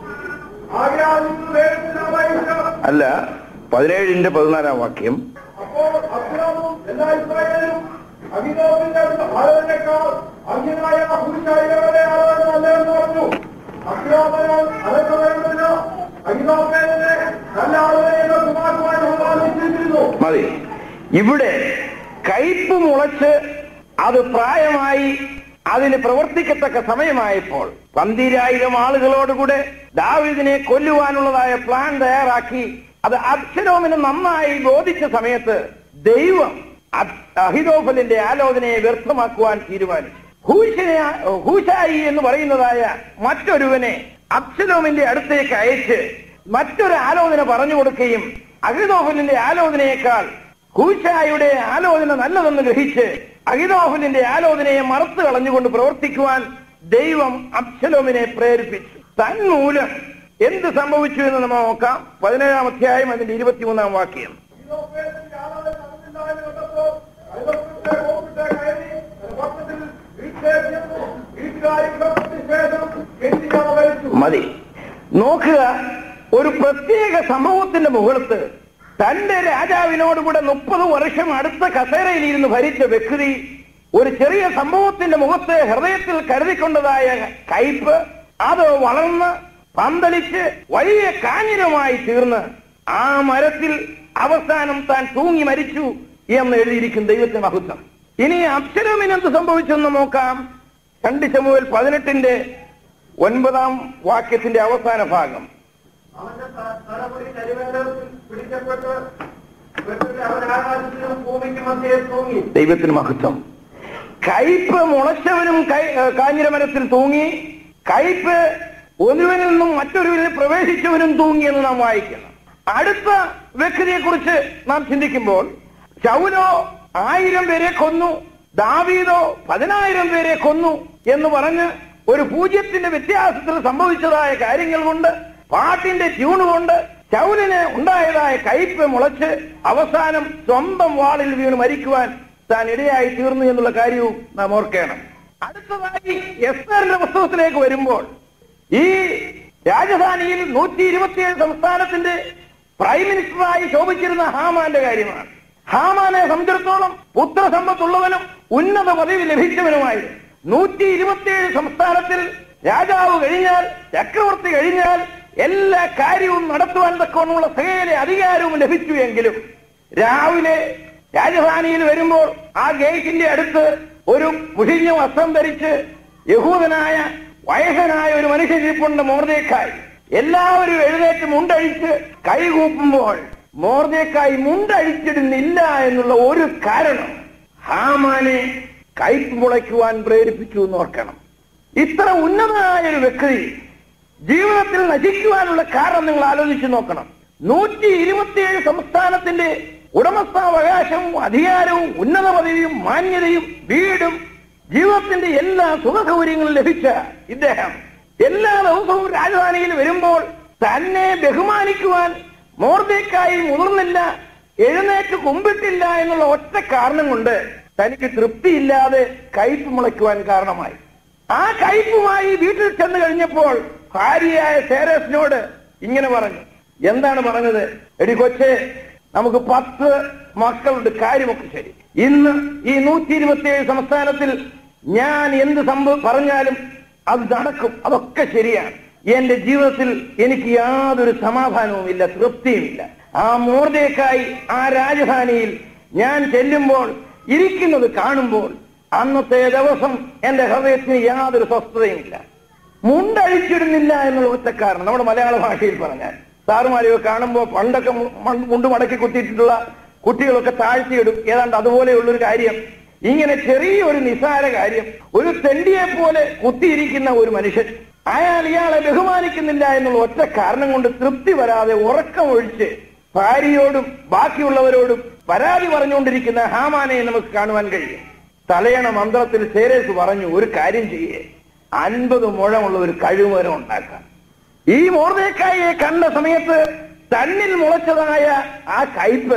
ആകയാൽ നിങ്ങൾ വേഗത്തിലാവായിട്ട് അല്ല പതിനേഴിന്റെ പതിനാലാം വാക്യം അപ്പോൾ അബ്സലോമും എല്ലാ ഇസ്രായേലും അഭിനോവിന്റെ ആലോചനക്കാർ അർഹനായ പൂർത്തിയായവരുടെ ആലോചന നല്ലതെന്ന് പറഞ്ഞു അബ്സലോമനാൽ അതൊക്കെ വേണ്ടതിന് അഭിനോവേനെ നല്ല ആലോചനകൾ സുമാക്കുവാൻ ആലോചിച്ചിരുന്നു മതി ഇവിടെ കയ്പ് മുളച്ച് അത് പ്രായമായി അതിന് പ്രവർത്തിക്കത്തക്ക സമയമായപ്പോൾ പന്തിരായിരം ആളുകളോടുകൂടെ ദാവിദിനെ കൊല്ലുവാനുള്ളതായ പ്ലാൻ തയ്യാറാക്കി അത് അബ്സലോമിന് നന്നായി ബോധിച്ച സമയത്ത് ദൈവം അബ്- അഹിതോഫലിന്റെ ആലോചനയെ വ്യർത്ഥമാക്കുവാൻ തീരുമാനിച്ചു ഹൂശനെ ഹൂശായി എന്ന് പറയുന്നതായ മറ്റൊരുവനെ അബ്സലോമിന്റെ അടുത്തേക്ക് അയച്ച് മറ്റൊരു ആലോചന പറഞ്ഞു കൊടുക്കുകയും അഹിതോഫലിന്റെ ആലോചനയേക്കാൾ ഹൂശായുടെ ആലോചന നല്ലതെന്ന് ഗ്രഹിച്ച് അഹിതോഫലിന്റെ ആലോചനയെ മറുത്തു കളഞ്ഞുകൊണ്ട് പ്രവർത്തിക്കുവാൻ ദൈവം അബ്സലോമിനെ പ്രേരിപ്പിച്ചു തന്മൂലം എന്ത് സംഭവിച്ചു എന്ന് നമ്മൾ നോക്കാം പതിനേഴാം അധ്യായം അതിന്റെ ഇരുപത്തിമൂന്നാം വാക്യം അഭിനോവേന്റെ ആലോചന നടന്നില്ലായെന്ന് കണ്ടപ്പോൾ അയൽവക്കത്തെ കോപ്പിട്ട് കയറി പട്ടണത്തിൽ വീട്ടിലേക്ക് ചെന്നു വീട്ടുകാരി പുറപ്പെട്ടതിന് ശേഷം കെട്ടിയാമ കഴിച്ചു മതി നോക്കുക ഒരു പ്രത്യേക സംഭവത്തിന്റെ മുഖത്ത് തന്റെ രാജാവിനോടുകൂടെ മുപ്പത് വർഷം അടുത്ത കസേരയിൽ ഇരുന്ന് ഭരിച്ച വ്യക്തി ഒരു ചെറിയ സംഭവത്തിന്റെ മുഖത്ത് ഹൃദയത്തിൽ കരുതിക്കൊണ്ടതായ കയ്പ് അത് വളർന്ന് പന്തലിച്ച് വലിയ കാഞ്ഞിരമായി തീർന്ന് ആ മരത്തിൽ അവസാനം താൻ തൂങ്ങി മരിച്ചു എന്ന് എഴുതിയിരിക്കും ദൈവത്തിന്റെ മഹത്വം ഇനി അക്ഷരമിന് എന്ത് സംഭവിച്ചെന്ന് നോക്കാം രണ്ട് ചമുവൽ പതിനെട്ടിന്റെ ഒൻപതാം വാക്യത്തിന്റെ അവസാന ഭാഗം അവന്റെ ത- തലമുടി കരിവേലത്തിൽ പിടിക്കപ്പെട്ട് വെട്ടിട്ട് അവൻ ആകാശത്തിനും ഭൂമിക്കും മധ്യേ തൂങ്ങി ദൈവത്തിന് മഹത്വം കയ്പ് മുളച്ചവനും കൈ- ഏ, കാഞ്ഞിരമരത്തിൽ തൂങ്ങി കയ്പ് ഒരുവനിൽ നിന്നും മറ്റൊരുവനിൽ പ്രവേശിച്ചവനും തൂങ്ങി എന്ന് നാം വായിക്കുന്നു അടുത്ത വ്യക്തിയെ കുറിച്ച് നാം ചിന്തിക്കുമ്പോൾ ശൗലോ ആയിരം പേരെ കൊന്നു ദാവീദോ പതിനായിരം പേരെ കൊന്നു എന്ന് പറഞ്ഞ് ഒരു പൂജ്യത്തിന്റെ വ്യത്യാസത്തിൽ സംഭവിച്ചതായ കാര്യങ്ങൾ കൊണ്ട് പാട്ടിന്റെ ട്യൂണ് കൊണ്ട് ശൗലിന് ഉണ്ടായതായ കയ്പ് മുളച്ച് അവസാനം സ്വന്തം വാളിൽ വീണ് മരിക്കുവാൻ താൻ ഇടയായി തീർന്നു എന്നുള്ള കാര്യവും നാം ഓർക്കണം അടുത്തതായി എസ്തറിന്റെ പുസ്തകത്തിലേക്ക് വരുമ്പോൾ ഈ രാജധാനിയിൽ നൂറ്റി ഇരുപത്തിയേഴ് സംസ്ഥാനത്തിന്റെ പ്രൈം മിനിസ്റ്ററായി ശോഭിച്ചിരുന്ന ഹാമാന്റെ കാര്യമാണ് ഹാമാനെ സംബന്ധിച്ചിടത്തോളം പുത്രസമ്പത്തുള്ളവനും ഉന്നത പദവി ലഭിച്ചവനുമായിരുന്നു നൂറ്റി ഇരുപത്തിയേഴ് സംസ്ഥാനത്തിൽ രാജാവ് കഴിഞ്ഞാൽ ചക്രവർത്തി കഴിഞ്ഞാൽ എല്ലാ കാര്യവും നടത്തുവാൻ തക്കവണ്ണമുള്ള സകല അധികാരവും ലഭിച്ചു എങ്കിലും രാവിലെ രാജധാനിയിൽ വരുമ്പോൾ ആ ഗേറ്റിന്റെ അടുത്ത് ഒരു മുഷിഞ്ഞ വസ്ത്രം ധരിച്ച് യഹൂദനായ വയസ്സനായ ഒരു മനുഷ്യൻ ഇരിപ്പുണ്ട് മോർദേക്കായി എല്ലാവരും എഴുന്നേറ്റ് മുണ്ടഴിച്ച് കൈകൂപ്പുമ്പോൾ മോർദേക്കായി മുണ്ടഴിച്ചിടുന്നില്ല എന്നുള്ള ഒരു കാരണം ഹാമാനെ കയ്പ് മുളയ്ക്കുവാൻ പ്രേരിപ്പിച്ചു എന്ന് ഓർക്കണം ഇത്ര ഉന്നതനായ ഒരു വ്യക്തി ജീവിതത്തിൽ നശിക്കുവാനുള്ള കാരണം നിങ്ങൾ ആലോചിച്ച് നോക്കണം നൂറ്റി ഇരുപത്തിയേഴ് സംസ്ഥാനത്തിന്റെ ഉടമസ്ഥാവകാശവും അധികാരവും ഉന്നത പദവിയും മാന്യതയും വീടും ജീവിതത്തിന്റെ എല്ലാ സുഖ സൗകര്യങ്ങളും ലഭിച്ച ഇദ്ദേഹം എല്ലാ ദിവസവും രാജധാനിയിൽ വരുമ്പോൾ തന്നെ ബഹുമാനിക്കുവാൻ മോർദേക്കായി മുതിർന്നില്ല എഴുന്നേറ്റ് കുമ്പിട്ടില്ല എന്നുള്ള ഒറ്റ കാരണം കൊണ്ട് തനിക്ക് തൃപ്തിയില്ലാതെ കയ്പ് മുളയ്ക്കുവാൻ കാരണമായി ആ കയ്പുമായി വീട്ടിൽ ചെന്ന് കഴിഞ്ഞപ്പോൾ ഭാര്യയായ സേരസിനോട് ഇങ്ങനെ പറഞ്ഞു എന്താണ് പറഞ്ഞത് എടി കൊച്ചെ നമുക്ക് പത്ത് മക്കളുണ്ട് കാര്യമൊക്കെ ശരി ഇന്ന് ഈ നൂറ്റി ഇരുപത്തിയേഴ് സംസ്ഥാനത്തിൽ ഞാൻ എന്ത് സംഭവം പറഞ്ഞാലും അത് നടക്കും അതൊക്കെ ശരിയാണ് എന്റെ ജീവിതത്തിൽ എനിക്ക് യാതൊരു സമാധാനവുമില്ല തൃപ്തിയുമില്ല ആ മോർദേക്കായി ആ രാജധാനിയിൽ ഞാൻ ചെല്ലുമ്പോൾ ഇരിക്കുന്നത് കാണുമ്പോൾ അന്നത്തെ ദിവസം എന്റെ ഹൃദയത്തിന് യാതൊരു സ്വസ്ഥതയുമില്ല മുണ്ടഴിച്ചിടുന്നില്ല എന്നുള്ള ഒറ്റക്കാരണം നമ്മുടെ മലയാള ഭാഷയിൽ പറഞ്ഞാൽ സാറുമാരെയോ കാണുമ്പോൾ പണ്ടൊക്കെ മു- മ- മുണ്ട് മടക്കി കുത്തിയിട്ടുള്ള കുട്ടികളൊക്കെ താഴ്ത്തിയിടും ഏതാണ്ട് അതുപോലെയുള്ളൊരു കാര്യം ഇങ്ങനെ ചെറിയൊരു നിസാര കാര്യം ഒരു തെണ്ടിയെ പോലെ കുത്തിയിരിക്കുന്ന ഒരു മനുഷ്യൻ അയാൾ ഇയാളെ ബഹുമാനിക്കുന്നില്ല എന്നുള്ള ഒറ്റ കാരണം കൊണ്ട് തൃപ്തി വരാതെ ഉറക്കമൊഴിച്ച് ഭാര്യയോടും ബാക്കിയുള്ളവരോടും പരാതി പറഞ്ഞുകൊണ്ടിരിക്കുന്ന ഹാമാനെ നമുക്ക് കാണുവാൻ കഴിയും തലയണ മന്ത്രത്തിൽ സേരേസ് പറഞ്ഞു ഒരു കാര്യം ചെയ്യേ അൻപത് മുഴമുള്ള ഒരു കഴിവുമരം ഉണ്ടാക്കാം ഈ മോർദേക്കായെ കണ്ട സമയത്ത് തന്നിൽ മുളച്ചതായ ആ കയ്പ്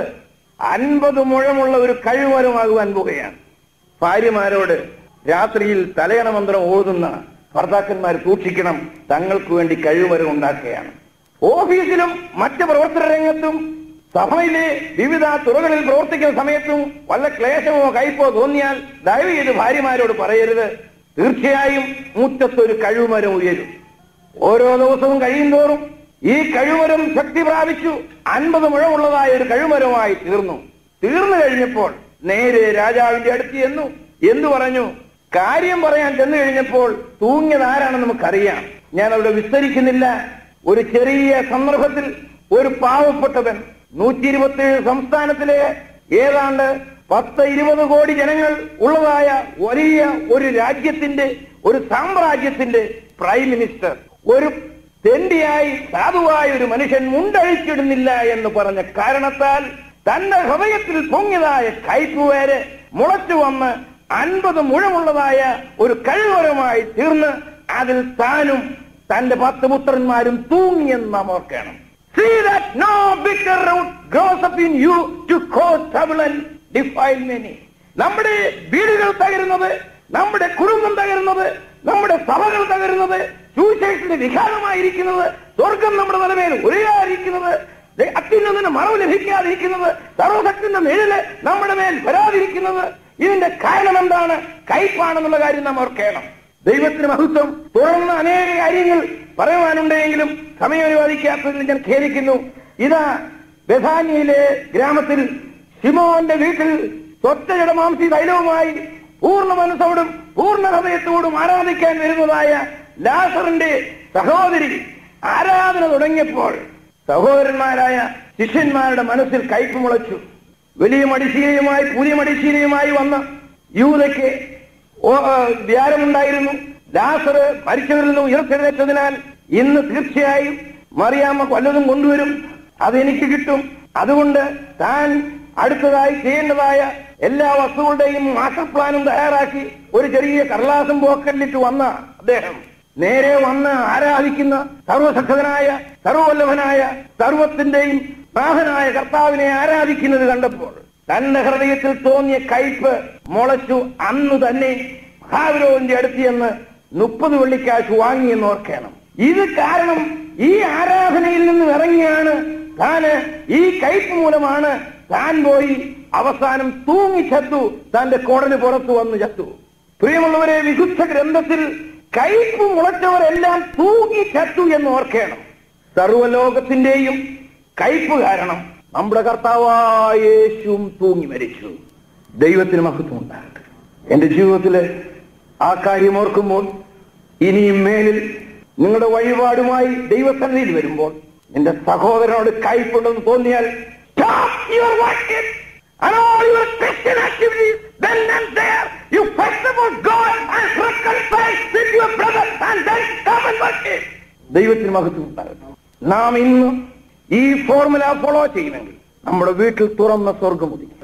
അൻപത് മുഴമുള്ള ഒരു കഴിവുമരമാകുവാൻ പോവുകയാണ് ഭാര്യമാരോട് രാത്രിയിൽ തലയണ മന്ത്രം ഓതുന്ന ഭർത്താക്കന്മാർ സൂക്ഷിക്കണം തങ്ങൾക്ക് വേണ്ടി കഴിവുമരം ഉണ്ടാക്കുകയാണ് ഓഫീസിലും മറ്റ് പ്രവർത്തന രംഗത്തും സഭയിലെ വിവിധ തുറകളിൽ പ്രവർത്തിക്കുന്ന സമയത്തും വല്ല ക്ലേശമോ കയ്പോ തോന്നിയാൽ ദയവ് ചെയ്ത് ഭാര്യമാരോട് പറയരുത് തീർച്ചയായും മുറ്റത്തൊരു കഴിവുമരം ഉയരും ഓരോ ദിവസവും കഴിയുന്തോറും ഈ കഴിവരം ശക്തി പ്രാപിച്ചു അൻപത് മുഴമുള്ളതായ ഒരു കഴിവരമായി തീർന്നു തീർന്നു കഴിഞ്ഞപ്പോൾ നേരെ രാജാവിന്റെ അടുത്ത് ചെന്നു എന്തു പറഞ്ഞു കാര്യം പറയാൻ ചെന്നു കഴിഞ്ഞപ്പോൾ തൂങ്ങിയത് ആരാണെന്ന് നമുക്കറിയാം ഞാൻ അവിടെ വിസ്തരിക്കുന്നില്ല ഒരു ചെറിയ സന്ദർഭത്തിൽ ഒരു പാവപ്പെട്ടവൻ നൂറ്റി ഇരുപത്തിയേഴ് സംസ്ഥാനത്തിലെ ഏതാണ്ട് പത്ത് ഇരുപത് കോടി ജനങ്ങൾ ഉള്ളതായ വലിയ ഒരു രാജ്യത്തിന്റെ ഒരു സാമ്രാജ്യത്തിന്റെ പ്രൈം മിനിസ്റ്റർ ഒരു തെണ്ടിയായി സാധുവായ ഒരു മനുഷ്യൻ മുണ്ടഴിച്ചിടുന്നില്ല എന്ന് പറഞ്ഞ കാരണത്താൽ തന്റെ ഹൃദയത്തിൽ പൊങ്ങിയതായ കയ്പുവേര് മുളച്ചു വന്ന് അൻപത് മുഴമുള്ളതായ ഒരു കഴിവരമായി തീർന്ന് അതിൽ താനും തന്റെ പത്ത് പുത്രന്മാരും തൂങ്ങിയെന്ന് നാം ഓർക്കണം See that no bitter root grows up in you to cause trouble and defile many. നമ്മുടെ വീടുകൾ തകരുന്നത് നമ്മുടെ കുടുംബം തകരുന്നത് നമ്മുടെ സഭകൾ തകരുന്നത് സുവിശേഷത്തിന്റെ വികാരമായിരിക്കുന്നത് സ്വർഗം നമ്മുടെ നിലമേൽ ഉയരാതിരിക്കുന്നത് ദേ- അത്യുന്നതിന് മറവ് ലഭിക്കാതിരിക്കുന്നത് സർവശക്തിന്റെ നിഴല് നമ്മുടെ മേൽ വരാതിരിക്കുന്നത് ഇതിന്റെ കാരണം എന്താണ് കയ്പാണെന്നുള്ള കാര്യം നാം ഓർക്കണം ദൈവത്തിന് മഹത്വം തുടർന്ന് അനേക കാര്യങ്ങൾ പറയുവാനുണ്ടെങ്കിലും സമയം അനുവദിക്കാത്തതിൽ ഞാൻ ഖേദിക്കുന്നു ഇതാ ബഥാനിയിലെ ഗ്രാമത്തിൽ ശിമോന്റെ വീട്ടിൽ സ്വത്തജടമാംസി തൈലവുമായി പൂർണ്ണ മനസ്സോടും പൂർണ്ണ ഹൃദയത്തോടും ആരാധിക്കാൻ വരുന്നതായ ലാസറിന്റെ സഹോദരി ആരാധന തുടങ്ങിയപ്പോൾ സഹോദരന്മാരായ ശിഷ്യന്മാരുടെ മനസ്സിൽ കയ്പ് മുളച്ചു വലിയ മടിശീലയുമായി പുതിയ മടിശീലയുമായി വന്ന യൂതയ്ക്ക് ഓ- ആ, വ്യാരമുണ്ടായിരുന്നു ലാസർ മരിച്ചവരിൽ നിന്ന് ഉയർത്തെഴുന്നേറ്റതിനാൽ ഇന്ന് തീർച്ചയായും മറിയാമ്മ കൊല്ലതും കൊണ്ടുവരും അതെനിക്ക് കിട്ടും അതുകൊണ്ട് താൻ അടുത്തതായി ചെയ്യേണ്ടതായ എല്ലാ വസ്തുക്കളുടെയും മാസ്റ്റർ പ്ലാനും തയ്യാറാക്കി ഒരു ചെറിയ കടലാസം പോക്കലിട്ട് വന്ന അദ്ദേഹം നേരെ വന്ന് ആരാധിക്കുന്ന സർവശക്തനായ സർവവല്ലഭനായ സർവത്തിന്റെയും നാഥനായ കർത്താവിനെ ആരാധിക്കുന്നത് കണ്ടപ്പോൾ തന്റെ ഹൃദയത്തിൽ തോന്നിയ കയ്പ് മുളച്ചു അന്ന് തന്നെ മഹാവിരോധന്റെ അടുത്ത് ചെന്ന് മുപ്പത് വെള്ളിക്കാശ് വാങ്ങിയെന്ന് ഓർക്കണം ഇത് കാരണം ഈ ആരാധനയിൽ നിന്ന് ഇറങ്ങിയാണ് താന് ഈ കയ്പ് മൂലമാണ് താൻ പോയി അവസാനം തൂങ്ങി ചത്തു തന്റെ കോടന് പുറത്തു വന്ന് ചത്തു പ്രിയമുള്ളവരെ വിശുദ്ധ ഗ്രന്ഥത്തിൽ കയ്പ് മുളച്ചവരെല്ലാം തൂങ്ങി ചത്തു എന്ന് ഓർക്കണം സർവലോകത്തിന്റെയും കയ്പ് കാരണം നമ്മുടെ കർത്താവായ യേശുവും തൂങ്ങി മരിച്ചു ദൈവത്തിന് മഹത്വം ഉണ്ടാകട്ടെ എന്റെ ജീവിതത്തില് ആ കാര്യം ഓർക്കുമ്പോൾ ഇനിയും മേലിൽ നിങ്ങളുടെ വഴിപാടുമായി ദൈവസന്നിധിയിൽ വരുമ്പോൾ നിന്റെ സഹോദരനോട് കയ്പുണ്ടെന്ന് തോന്നിയാൽ stop your worship and all your Christian activities then and there you first of all go and reconcile with your brother and then come and worship ദൈവത്തിന് മഹത്വം ഉണ്ടാകട്ടെ നാം ഇന്ന് ഈ ഫോർമുല ഫോളോ ചെയ്യുമെങ്കിൽ നമ്മുടെ വീട്ടിൽ തുറന്ന സ്വർഗം ഉദിക്കും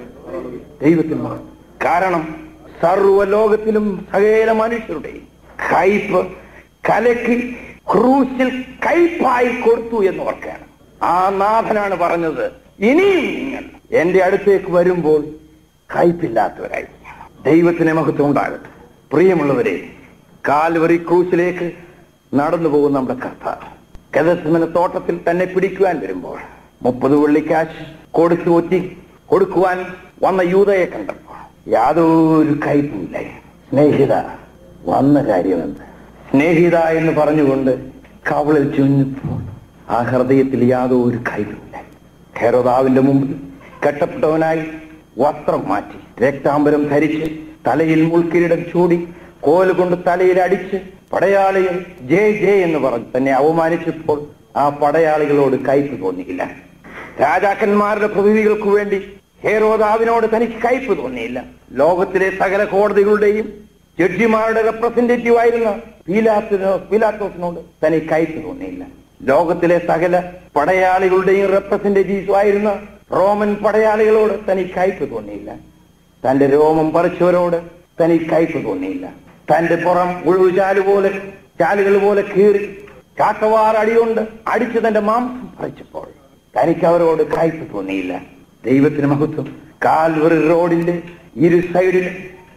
ദൈവത്തിന് മഹത്വം കാരണം സർവ്വലോകത്തിലും സകല മനുഷ്യരുടെയും കയ്പ് കലക്കി ക്രൂശിൽ കയ്പായി കൊടുത്തു എന്ന് ഓർക്കുകയാണ് ആ നാഥനാണ് പറഞ്ഞത് ഇനിയും നിങ്ങൾ എന്റെ അടുത്തേക്ക് വരുമ്പോൾ കയ്പില്ലാത്തവരായിരിക്കണം ദൈവത്തിന് മഹത്വം ഉണ്ടാകട്ടെ പ്രിയമുള്ളവരെ കാൽവറി ക്രൂശിലേക്ക് നടന്നു പോകുന്ന നമ്മുടെ കർത്താവ് ഗതസ്മന തോട്ടത്തിൽ തന്നെ പിടിക്കുവാൻ വരുമ്പോൾ മുപ്പത് വെള്ളിക്കാശ് കൊടുത്തു ഒറ്റി കൊടുക്കുവാൻ വന്ന യൂതയെ കണ്ടപ്പോൾ യാതൊരു കയ്പില്ല സ്നേഹിത വന്ന കാര്യമെന്ത് സ്നേഹിത എന്ന് പറഞ്ഞുകൊണ്ട് കവളിൽ ചുഞ്ഞപ്പോൾ ആ ഹൃദയത്തിൽ യാതൊരു കയ്പില്ല ഹെരോദാവിന്റെ മുമ്പിൽ കെട്ടപ്പെട്ടവനായി വസ്ത്രം മാറ്റി രക്താംബരം ധരിച്ച് തലയിൽ മുൾക്കിരീടം ചൂടി കോല് കൊണ്ട് തലയിൽ അടിച്ച് പടയാളികൾ ജയ് ജയ് എന്ന് പറഞ്ഞ് തന്നെ അവമാനിച്ചപ്പോൾ ആ പടയാളികളോട് കയ്പ് തോന്നിയില്ല രാജാക്കന്മാരുടെ പ്രതിനിധികൾക്ക് വേണ്ടി ഹേരോദാവിനോട് തനിക്ക് കയ്പ് തോന്നിയില്ല ലോകത്തിലെ സകല കോടതികളുടെയും ജഡ്ജിമാരുടെ റെപ്രസെന്റേറ്റീവ് ആയിരുന്ന പീലാത്തിനോ പീലാത്തോസിനോട് തനിക്ക് കയ്പ് തോന്നിയില്ല ലോകത്തിലെ സകല പടയാളികളുടെയും റെപ്രസെന്റേറ്റീവ്സ് ആയിരുന്ന റോമൻ പടയാളികളോട് തനിക്ക് കയ്പ് തോന്നിയില്ല തന്റെ രോമം പറിച്ചവരോട് തനിക്ക് കയ്പ് തോന്നിയില്ല തന്റെ പുറം മുഴുവൻ ചാല് പോലെ ചാലുകൾ പോലെ കീറി ചാട്ടവാർ അടികൊണ്ട് അടിച്ച് തന്റെ മാംസം പറിച്ചപ്പോൾ തനിക്ക് അവരോട് കയ്പ് തോന്നിയില്ല ദൈവത്തിന് മഹത്വം കാൽവറി റോഡിന്റെ ഇരു സൈഡിലും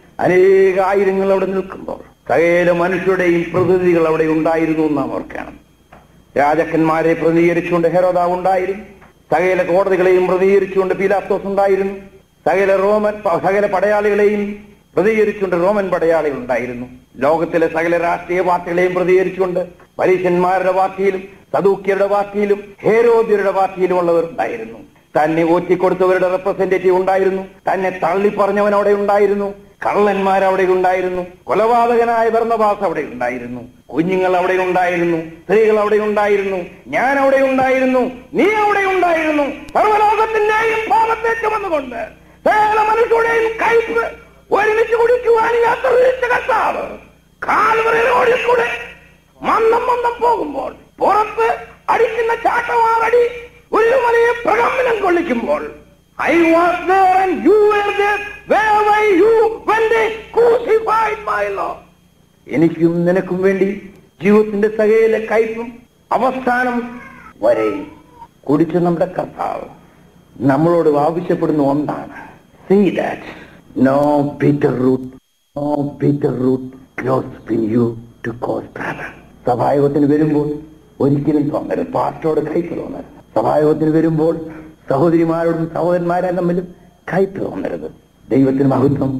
അനേക ആയിരങ്ങൾ അവിടെ നിൽക്കുമ്പോൾ സകല മനുഷ്യരുടെയും പ്രതിനിധികൾ അവിടെ ഉണ്ടായിരുന്നു എന്ന് നാം ഓർക്കണം രാജാക്കന്മാരെ പ്രതിനിധീകരിച്ചുകൊണ്ട് ഹെരോദാവ് ഉണ്ടായിരുന്നു സകല കോടതികളെയും പ്രതിനിധീകരിച്ചുകൊണ്ട് പീലാത്തോസ് ഉണ്ടായിരുന്നു സകല റോമൻ സകല പടയാളികളെയും പ്രതികരിച്ചുകൊണ്ട് റോമൻ പടയാളികൾ ഉണ്ടായിരുന്നു ലോകത്തിലെ സകല രാഷ്ട്രീയ പാർട്ടികളെയും പ്രതികരിച്ചുകൊണ്ട് പരീശന്മാരുടെ പാർട്ടിയിലും സദൂക്യരുടെ പാർട്ടിയിലും ഹേരോദ്യരുടെ പാർട്ടിയിലും ഉള്ളവർ ഉണ്ടായിരുന്നു തന്നെ ഓറ്റിക്കൊടുത്തവരുടെ റെപ്രസെന്റേറ്റീവ് ഉണ്ടായിരുന്നു തന്നെ തള്ളിപ്പറഞ്ഞവൻ അവിടെ ഉണ്ടായിരുന്നു കള്ളന്മാർ അവിടെ ഉണ്ടായിരുന്നു കൊലപാതകനായ ഭരണവാസ് അവിടെ ഉണ്ടായിരുന്നു കുഞ്ഞുങ്ങൾ അവിടെ ഉണ്ടായിരുന്നു സ്ത്രീകൾ അവിടെ ഉണ്ടായിരുന്നു ഞാൻ അവിടെ ഉണ്ടായിരുന്നു നീ അവിടെ ഉണ്ടായിരുന്നു സർവലോകത്തിന്റെയും പാപത്തെ ചുമന്നുകൊണ്ട് സകല മനുഷ്യരുടെയും കയ്പ് ഒരുമിച്ച് കുടിക്കുവാൻ യാത്ര തിരിച്ച കർത്താവ് കാൽവറി റോഡിൽ കൂടെ മന്ദം മന്ദം പോകുമ്പോൾ പുറത്ത് അടിക്കുന്ന ചാട്ടവാറടി ഒരു വലിയ പ്രകമ്പനം കൊള്ളിക്കുമ്പോൾ I was there and you were there. Where were you when they crucified my Lord? എനിക്കും നിനക്കും വേണ്ടി ജീവിതത്തിന്റെ സകല കയ്പും അവസാനം വരെ കുടിച്ച നമ്മുടെ കർത്താവ് നമ്മളോട് ആവശ്യപ്പെടുന്ന ഒന്നാണ് see that no bitter root no bitter root close pin you to cause സഭായോഗത്തിന് വരുമ്പോൾ ഒരിക്കലും തോന്നരുത് പാസ്റ്റോട് കയ്പ് തോന്നരുത് സഭായോഗത്തിന് വരുമ്പോൾ സഹോദരിമാരോടും സഹോദരന്മാരെ തമ്മിലും കയ്പ് തോന്നരുത് ദൈവത്തിന് മഹത്വം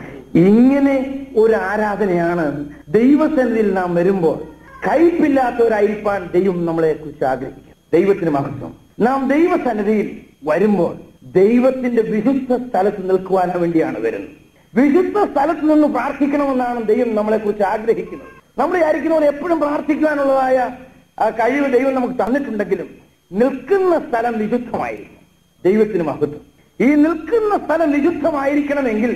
ഇങ്ങനെ ഒരു ആരാധനയാണ് ദൈവസന്നിധിയിൽ നാം വരുമ്പോൾ കയ്പില്ലാത്തവരായിരിക്കാൻ ദൈവം നമ്മളെ കുറിച്ച് ആഗ്രഹിക്കും ദൈവത്തിന് മഹത്വം നാം ദൈവസന്നിധിയിൽ വരുമ്പോൾ ദൈവത്തിന്റെ വിശുദ്ധ സ്ഥലത്ത് നിൽക്കുവാൻ വേണ്ടിയാണ് വരുന്നത് വിശുദ്ധ സ്ഥലത്ത് നിന്ന് പ്രാർത്ഥിക്കണമെന്നാണ് ദൈവം നമ്മളെ കുറിച്ച് ആഗ്രഹിക്കുന്നത് നമ്മൾ വിചാരിക്കുന്നവർ എപ്പോഴും പ്രാർത്ഥിക്കുവാനുള്ളതായ ആ കഴിവ് ദൈവം നമുക്ക് തന്നിട്ടുണ്ടെങ്കിലും നിൽക്കുന്ന സ്ഥലം വിശുദ്ധമായിരിക്കും ദൈവത്തിന് മഹത്വം ഈ നിൽക്കുന്ന സ്ഥലം വിശുദ്ധമായിരിക്കണമെങ്കിൽ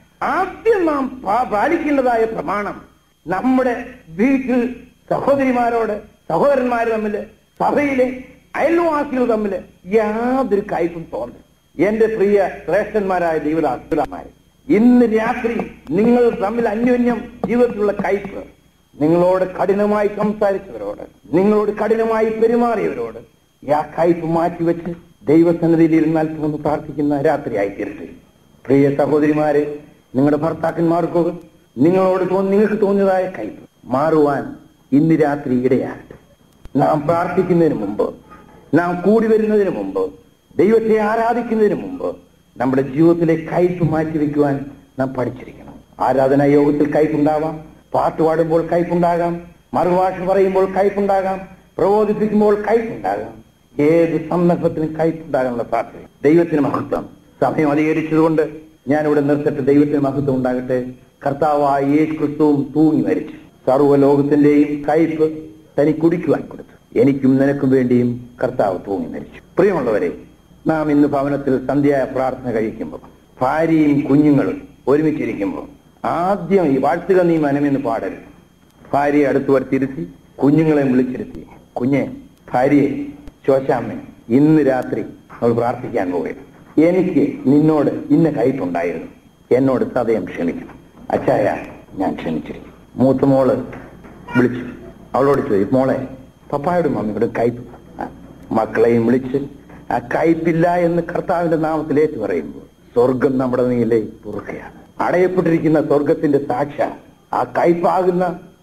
ആദ്യം നാം പാ- പാലിക്കേണ്ടതായ പ്രമാണം നമ്മുടെ വീട്ടിൽ സഹോദരിമാരോട് സഹോദരന്മാർ തമ്മിൽ സഭയിലെ അയൽവാസികൾ തമ്മിൽ യാതൊരു കയ്പും തോന്നും എന്റെ പ്രിയ ശ്രേഷ്ഠന്മാരായ ദൈവദാസുരന്മാരെ ഇന്ന് രാത്രി നിങ്ങൾ തമ്മിൽ അന്യോന്യം ജീവിതത്തിലുള്ള കയ്പ് നിങ്ങളോട് കഠിനമായി സംസാരിച്ചവരോട് നിങ്ങളോട് കഠിനമായി പെരുമാറിയവരോട് ആ കയ്പ് മാറ്റിവെച്ച് ദൈവസന്നിധിയിൽ ഇരുന്നാൽ ഒന്ന് പ്രാർത്ഥിക്കുന്ന രാത്രിയായി തീരട്ടെ പ്രിയ സഹോദരിമാരെ നിങ്ങളുടെ ഭർത്താക്കന്മാർക്കോ നിങ്ങളോട് തോന്നി നിങ്ങൾക്ക് തോന്നിയതായ കയ്പ് മാറുവാൻ ഇന്ന് രാത്രി ഇടയാകട്ടെ നാം പ്രാർത്ഥിക്കുന്നതിന് മുമ്പ് നാം കൂടി വരുന്നതിന് മുമ്പ് ദൈവത്തെ ആരാധിക്കുന്നതിന് മുമ്പ് നമ്മുടെ ജീവിതത്തിലെ കയ്പ് മാറ്റിവെക്കുവാൻ നാം പഠിച്ചിരിക്കണം ആരാധനാ യോഗത്തിൽ കയ്പുണ്ടാവാം പാട്ട് പാടുമ്പോൾ കയ്പുണ്ടാകാം മറുഭാഷ പറയുമ്പോൾ കയ്പുണ്ടാകാം പ്രബോധിപ്പിക്കുമ്പോൾ കയ്പുണ്ടാകാം ഏത് സന്ദർഭത്തിലും കയ്പുണ്ടാകാനുള്ള സാധ്യത ദൈവത്തിന് മഹത്വം സമയം അധികരിച്ചതുകൊണ്ട് ഞാനിവിടെ നിർത്തട്ടെ ദൈവത്തിന് മഹത്വം ഉണ്ടാകട്ടെ കർത്താവായ യേശു ക്രിസ്തുവും തൂങ്ങി മരിച്ചു സർവ്വലോകത്തിന്റെയും കയ്പ് തനി കുടിക്കുവാൻ കൊടുത്തു എനിക്കും നിനക്കും വേണ്ടിയും കർത്താവ് തൂങ്ങി മരിച്ചു പ്രിയമുള്ളവരെ നാം ഇന്ന് ഭവനത്തിൽ സന്ധ്യായ പ്രാർത്ഥന കഴിക്കുമ്പോൾ ഭാര്യയും കുഞ്ഞുങ്ങളും ഒരുമിച്ചിരിക്കുമ്പോൾ ആദ്യം ഈ വാഴ്ത്തുക നീ മനമെന്ന് പാടരുത് ഭാര്യയെ അടുത്ത് വരുത്തിയിരുത്തി കുഞ്ഞുങ്ങളെ വിളിച്ചിരുത്തി കുഞ്ഞെ ഭാര്യയെ ശോശാമ്മ ഇന്ന് രാത്രി നമ്മൾ പ്രാർത്ഥിക്കാൻ പോവുകയാണ് എനിക്ക് നിന്നോട് ഇന്ന കയ്പുണ്ടായിരുന്നു എന്നോട് സദയം ക്ഷമിക്കണം അച്ചായ ഞാൻ ക്ഷമിച്ചിരിക്കും മൂത്ത മോള് വിളിച്ചു അവളോട് ചോദിച്ചു മോളെ പപ്പായോടും മമ്മിയോടും കയ്പ് ആ, മക്കളെയും വിളിച്ച് ആ കയ്പില്ല എന്ന് കർത്താവിന്റെ നാമത്തിൽ ഏറ്റു പറയുമ്പോൾ സ്വർഗം നമ്മുടെ നീലെ തുറക്കുകയാണ് അടയപ്പെട്ടിരിക്കുന്ന സ്വർഗത്തിന്റെ സാക്ഷ ആ കയ്പാകുന്ന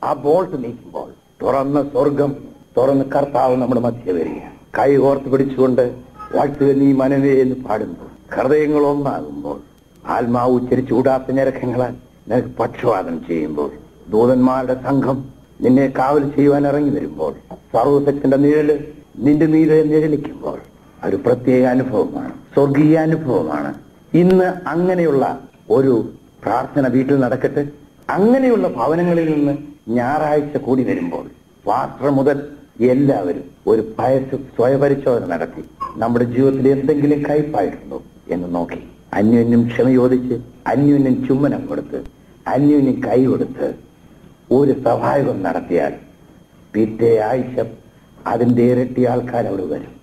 ആ ബോൾട്ട് നീക്കുമ്പോൾ തുറന്ന സ്വർഗം തുറന്ന് കർത്താവ് നമ്മുടെ മധ്യ വരിക കൈ ഓർത്ത് പിടിച്ചുകൊണ്ട് വാഴ്ത്തുക നീ മനവേ എന്ന് പാടുമ്പോൾ ഹൃദയങ്ങൾ ഒന്നാകുമ്പോൾ ആത്മാവ് ഉച്ചരിച്ച് കൂടാത്ത ഞരക്കങ്ങളാൽ നിനക്ക് പക്ഷപാതം ചെയ്യുമ്പോൾ ദൂതന്മാരുടെ സംഘം നിന്നെ കാവൽ ചെയ്യുവാൻ ഇറങ്ങി വരുമ്പോൾ സർവശക്തിന്റെ നിഴല് നിന്റെ നീരെ നിഴലിക്കുമ്പോൾ ഒരു പ്രത്യേക അനുഭവമാണ് സ്വർഗീയ അനുഭവമാണ് ഇന്ന് അങ്ങനെയുള്ള ഒരു പ്രാർത്ഥന വീട്ടിൽ നടക്കട്ടെ അങ്ങനെയുള്ള ഭവനങ്ങളിൽ നിന്ന് ഞായറാഴ്ച കൂടി വരുമ്പോൾ പാസ്റ്റർ മുതൽ എല്ലാവരും ഒരു പയസ് സ്വയപരിശോധന നടത്തി നമ്മുടെ ജീവിതത്തിൽ എന്തെങ്കിലും കയ്പായിട്ടുണ്ടോ എന്ന് നോക്കി അന്യോന്യം ക്ഷമ ചോദിച്ച് അന്യോന്യം ചുമ്മനം കൊടുത്ത് അന്യോന്യം കൈ കൊടുത്ത് ഒരു സഹായകം നടത്തിയാൽ പിറ്റേ ആഴ്ച അതിന്റെ ഇരട്ടി ആൾക്കാർ അവിടെ വരും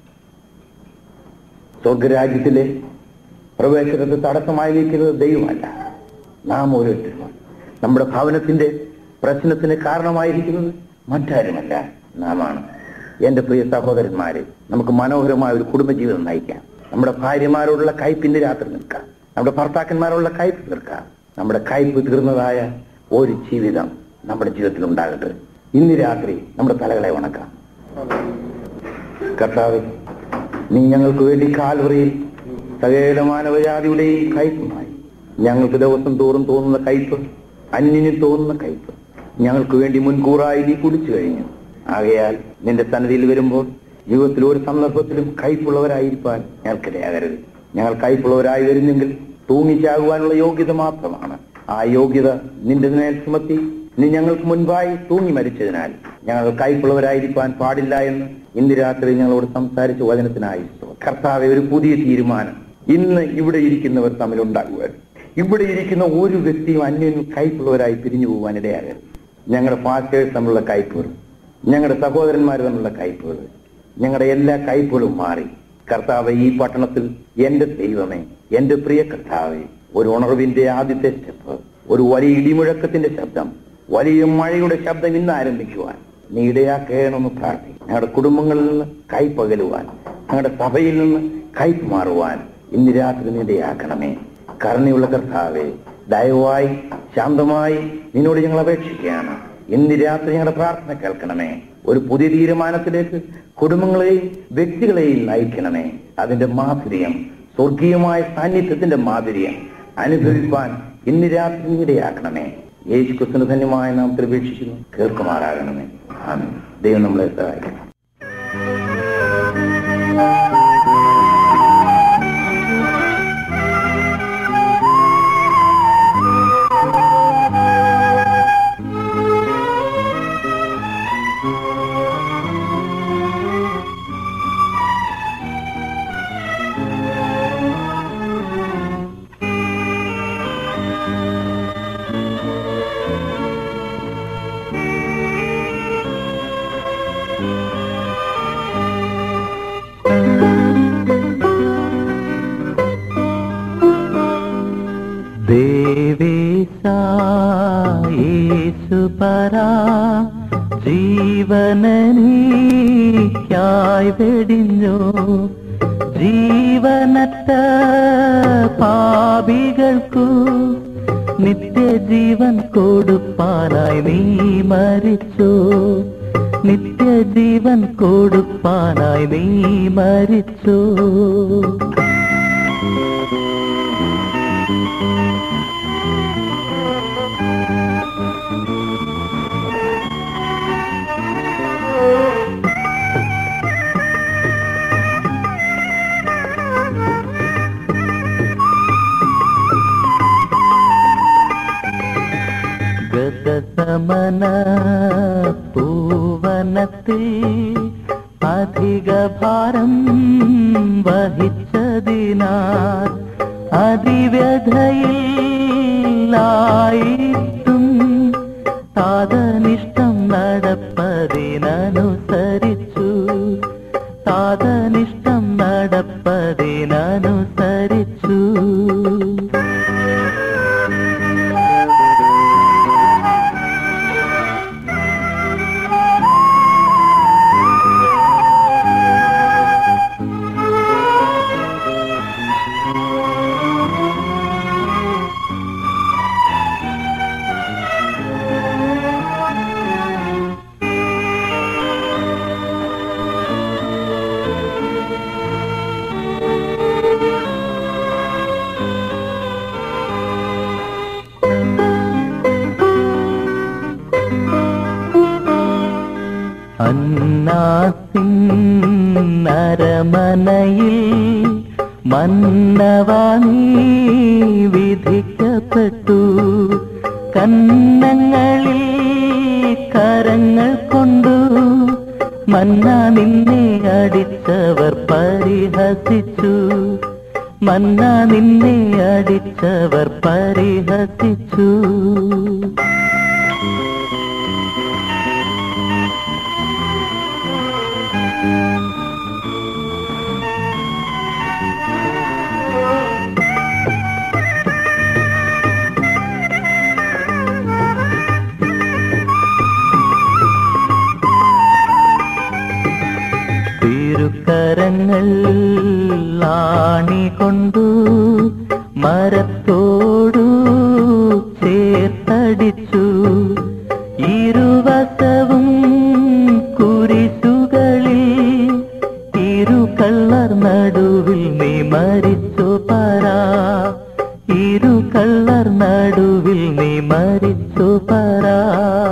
സ്വർഗരാജ്യത്തിലെ പ്രവേശനത്തിന് തടസ്സമായി നിൽക്കുന്നത് ദൈവമല്ല നാം ഓരോരുത്തരും നമ്മുടെ ഭവനത്തിന്റെ പ്രശ്നത്തിന് കാരണമായിരിക്കുന്നത് മറ്റാരുമല്ല നാമാണ് എന്റെ പ്രിയ സഹോദരന്മാരെ നമുക്ക് മനോഹരമായ ഒരു കുടുംബജീവിതം നയിക്കാം നമ്മുടെ ഭാര്യമാരോടുള്ള കയ്പിന്റെ രാത്രി നിൽക്കാം നമ്മുടെ ഭർത്താക്കന്മാരോടുള്ള കയ്പ് തീർക്കാം നമ്മുടെ കയ്പ് തീർന്നതായ ഒരു ജീവിതം നമ്മുടെ ജീവിതത്തിൽ ഉണ്ടാകട്ടെ ഇന്ന് രാത്രി നമ്മുടെ തലകളെ ഉണക്കാം കർത്താവെ നീ ഞങ്ങൾക്ക് വേണ്ടി കാൽവറിയിൽ സകല മാനവജാതിയുടെയും കയ്പുമായി ഞങ്ങൾക്ക് ദിവസം തോറും തോന്നുന്ന കയ്പ് അന്യന് തോന്നുന്ന കയ്പ് ഞങ്ങൾക്ക് വേണ്ടി മുൻകൂറായി നീ കുടിച്ചു കഴിഞ്ഞു ആകയാൽ നിന്റെ സന്നദ്ധിയിൽ വരുമ്പോൾ ജീവിതത്തിൽ ഒരു സന്ദർഭത്തിലും കയ്പുള്ളവരായിരിക്കാൻ ഞങ്ങൾക്കിടയാകരുത് ഞങ്ങൾ കയ്പുള്ളവരായി വരുന്നെങ്കിൽ തൂങ്ങിച്ചാകുവാനുള്ള യോഗ്യത മാത്രമാണ് ആ യോഗ്യത നിന്റെ മേൽ ചുമത്തി നീ ഞങ്ങൾക്ക് മുൻപായി തൂങ്ങി മരിച്ചതിനാൽ ഞങ്ങൾ കൈപ്പുള്ളവരായിരിക്കാൻ പാടില്ല എന്ന് ഇന്ന് രാത്രി ഞങ്ങളോട് സംസാരിച്ച വചനത്തിനായി കർത്താവെ ഒരു പുതിയ തീരുമാനം ഇന്ന് ഇവിടെ ഇരിക്കുന്നവർ തമ്മിൽ ഉണ്ടാകുവാൻ ഇവിടെ ഇരിക്കുന്ന ഒരു വ്യക്തിയും അന്യനും കൈപ്പുള്ളവരായി പിരിഞ്ഞു പോകാൻ ഇടയാകരുത് ഞങ്ങളുടെ പാസ്റ്റേഴ്സ് തമ്മിലുള്ള കയ്പുകൾ ഞങ്ങളുടെ സഹോദരന്മാർ തമ്മിലുള്ള കയ്പുകൾ ഞങ്ങളുടെ എല്ലാ കയ്പുകളും മാറി കർത്താവ് ഈ പട്ടണത്തിൽ എന്റെ ദൈവമേ എന്റെ പ്രിയ കർത്താവെ ഒരു ഉണർവിന്റെ ആദ്യത്തെ സ്റ്റെപ്പ് ഒരു വലിയ ഇടിമുഴക്കത്തിന്റെ ശബ്ദം വലിയ മഴയുടെ ശബ്ദം ഇന്ന് ആരംഭിക്കുവാൻ നീ ഇടയാക്കണമെന്ന് പ്രാർത്ഥിക്കും ഞങ്ങളുടെ കുടുംബങ്ങളിൽ നിന്ന് കൈപ്പകലുവാൻ ഞങ്ങളുടെ സഭയിൽ നിന്ന് കയ്പ് മാറുവാൻ ഇന്ന് രാത്രി നീ ഇടയാക്കണമേ കരുണയുള്ള കർത്താവെ ദയവായി ശാന്തമായി നിന്നോട് ഞങ്ങൾ അപേക്ഷിക്കുകയാണ് ഇന്ന് രാത്രി ഞങ്ങളുടെ പ്രാർത്ഥന കേൾക്കണമേ ഒരു പുതിയ തീരുമാനത്തിലേക്ക് കുടുംബങ്ങളെയും വ്യക്തികളെയും നയിക്കണമേ അതിന്റെ മാധുര്യം സ്വർഗീയമായ സാന്നിധ്യത്തിന്റെ മാധുര്യം അനുഭവിപ്പാൻ ഇന്ന് രാത്രി ഇടയാക്കണമേ യേശു ക്രിസ്തുന് ധന്യമായ നാം പ്രതീക്ഷിക്കുന്നു കേൾക്കുമാറാകണമേ ആമേൻ ദൈവം നമ്മളെ സഹായിക്കണം യേശുപരാ ജീവനീക്കായി വെടിഞ്ഞു ജീവനറ്റ പാപികൾക്കു നിത്യജീവൻ കൊടുപ്പാനായി നീ മരിച്ചു നിത്യജീവൻ കൊടുപ്പാനായി നീ മരിച്ചു ഗതസമന പൂവനത്തിൽ അധിക ഭാരം വഹിച്ചതിനാൽ അതിവ്യഥയിലായിട്ടും താതനിഷ്ടം നടപ്പതിനനുസരിച്ചു താതനിഷ്ടം നടപ്പതിനനുസരിച്ചു കന്നങ്ങളിൽ കരങ്ങൾ കൊണ്ടു മന്ന നിന്നെ അടിച്ചവർ പരിഹസിച്ചു മന്ന നിന്നെ അടിച്ചവർ പരിഹസിച്ചു തിരുക്കരങ്ങൾ ആണി കൊണ്ടു മരത്തോടു ചേർത്തടിച്ചു ഇരുവശവും കുരിശുകളിൽ ഇരു കള്ളർ നടുവിൽ നീ മരിച്ചു പരാ ഇരു കള്ളർ നടുവിൽ നീ മരിച്ചു പരാ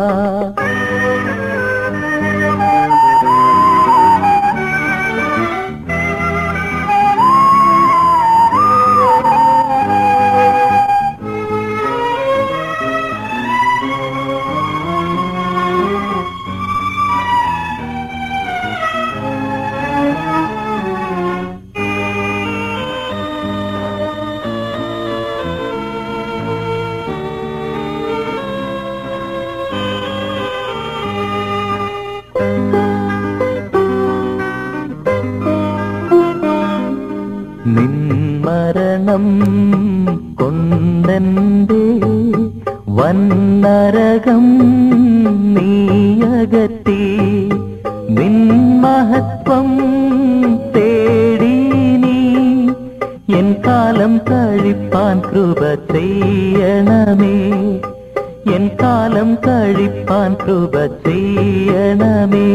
നിൻ മരണം കൊണ്ടെന്റെ വന്നരകം നീയകറ്റി നിൻ മഹത്വം തേടി നീ എൻ കാലം കഴിപ്പാൻ കൃപ ചെയ്യണമേ എൻ കാലം കഴിപ്പാൻ കൃപ ചെയ്യണമേ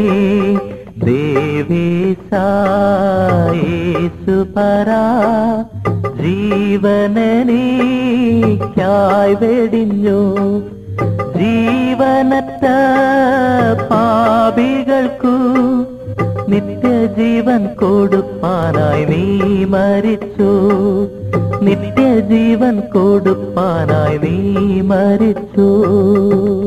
ദേവേശായേസു പരാ ജീവനനീക്കായി വെടിഞ്ഞു ജീവനറ്റ പാപികൾക്കു നിത്യജീവൻ കൊടുപ്പാനായി നീ മരിച്ചു നിത്യജീവൻ കൊടുപ്പാനായി നീ മരിച്ചു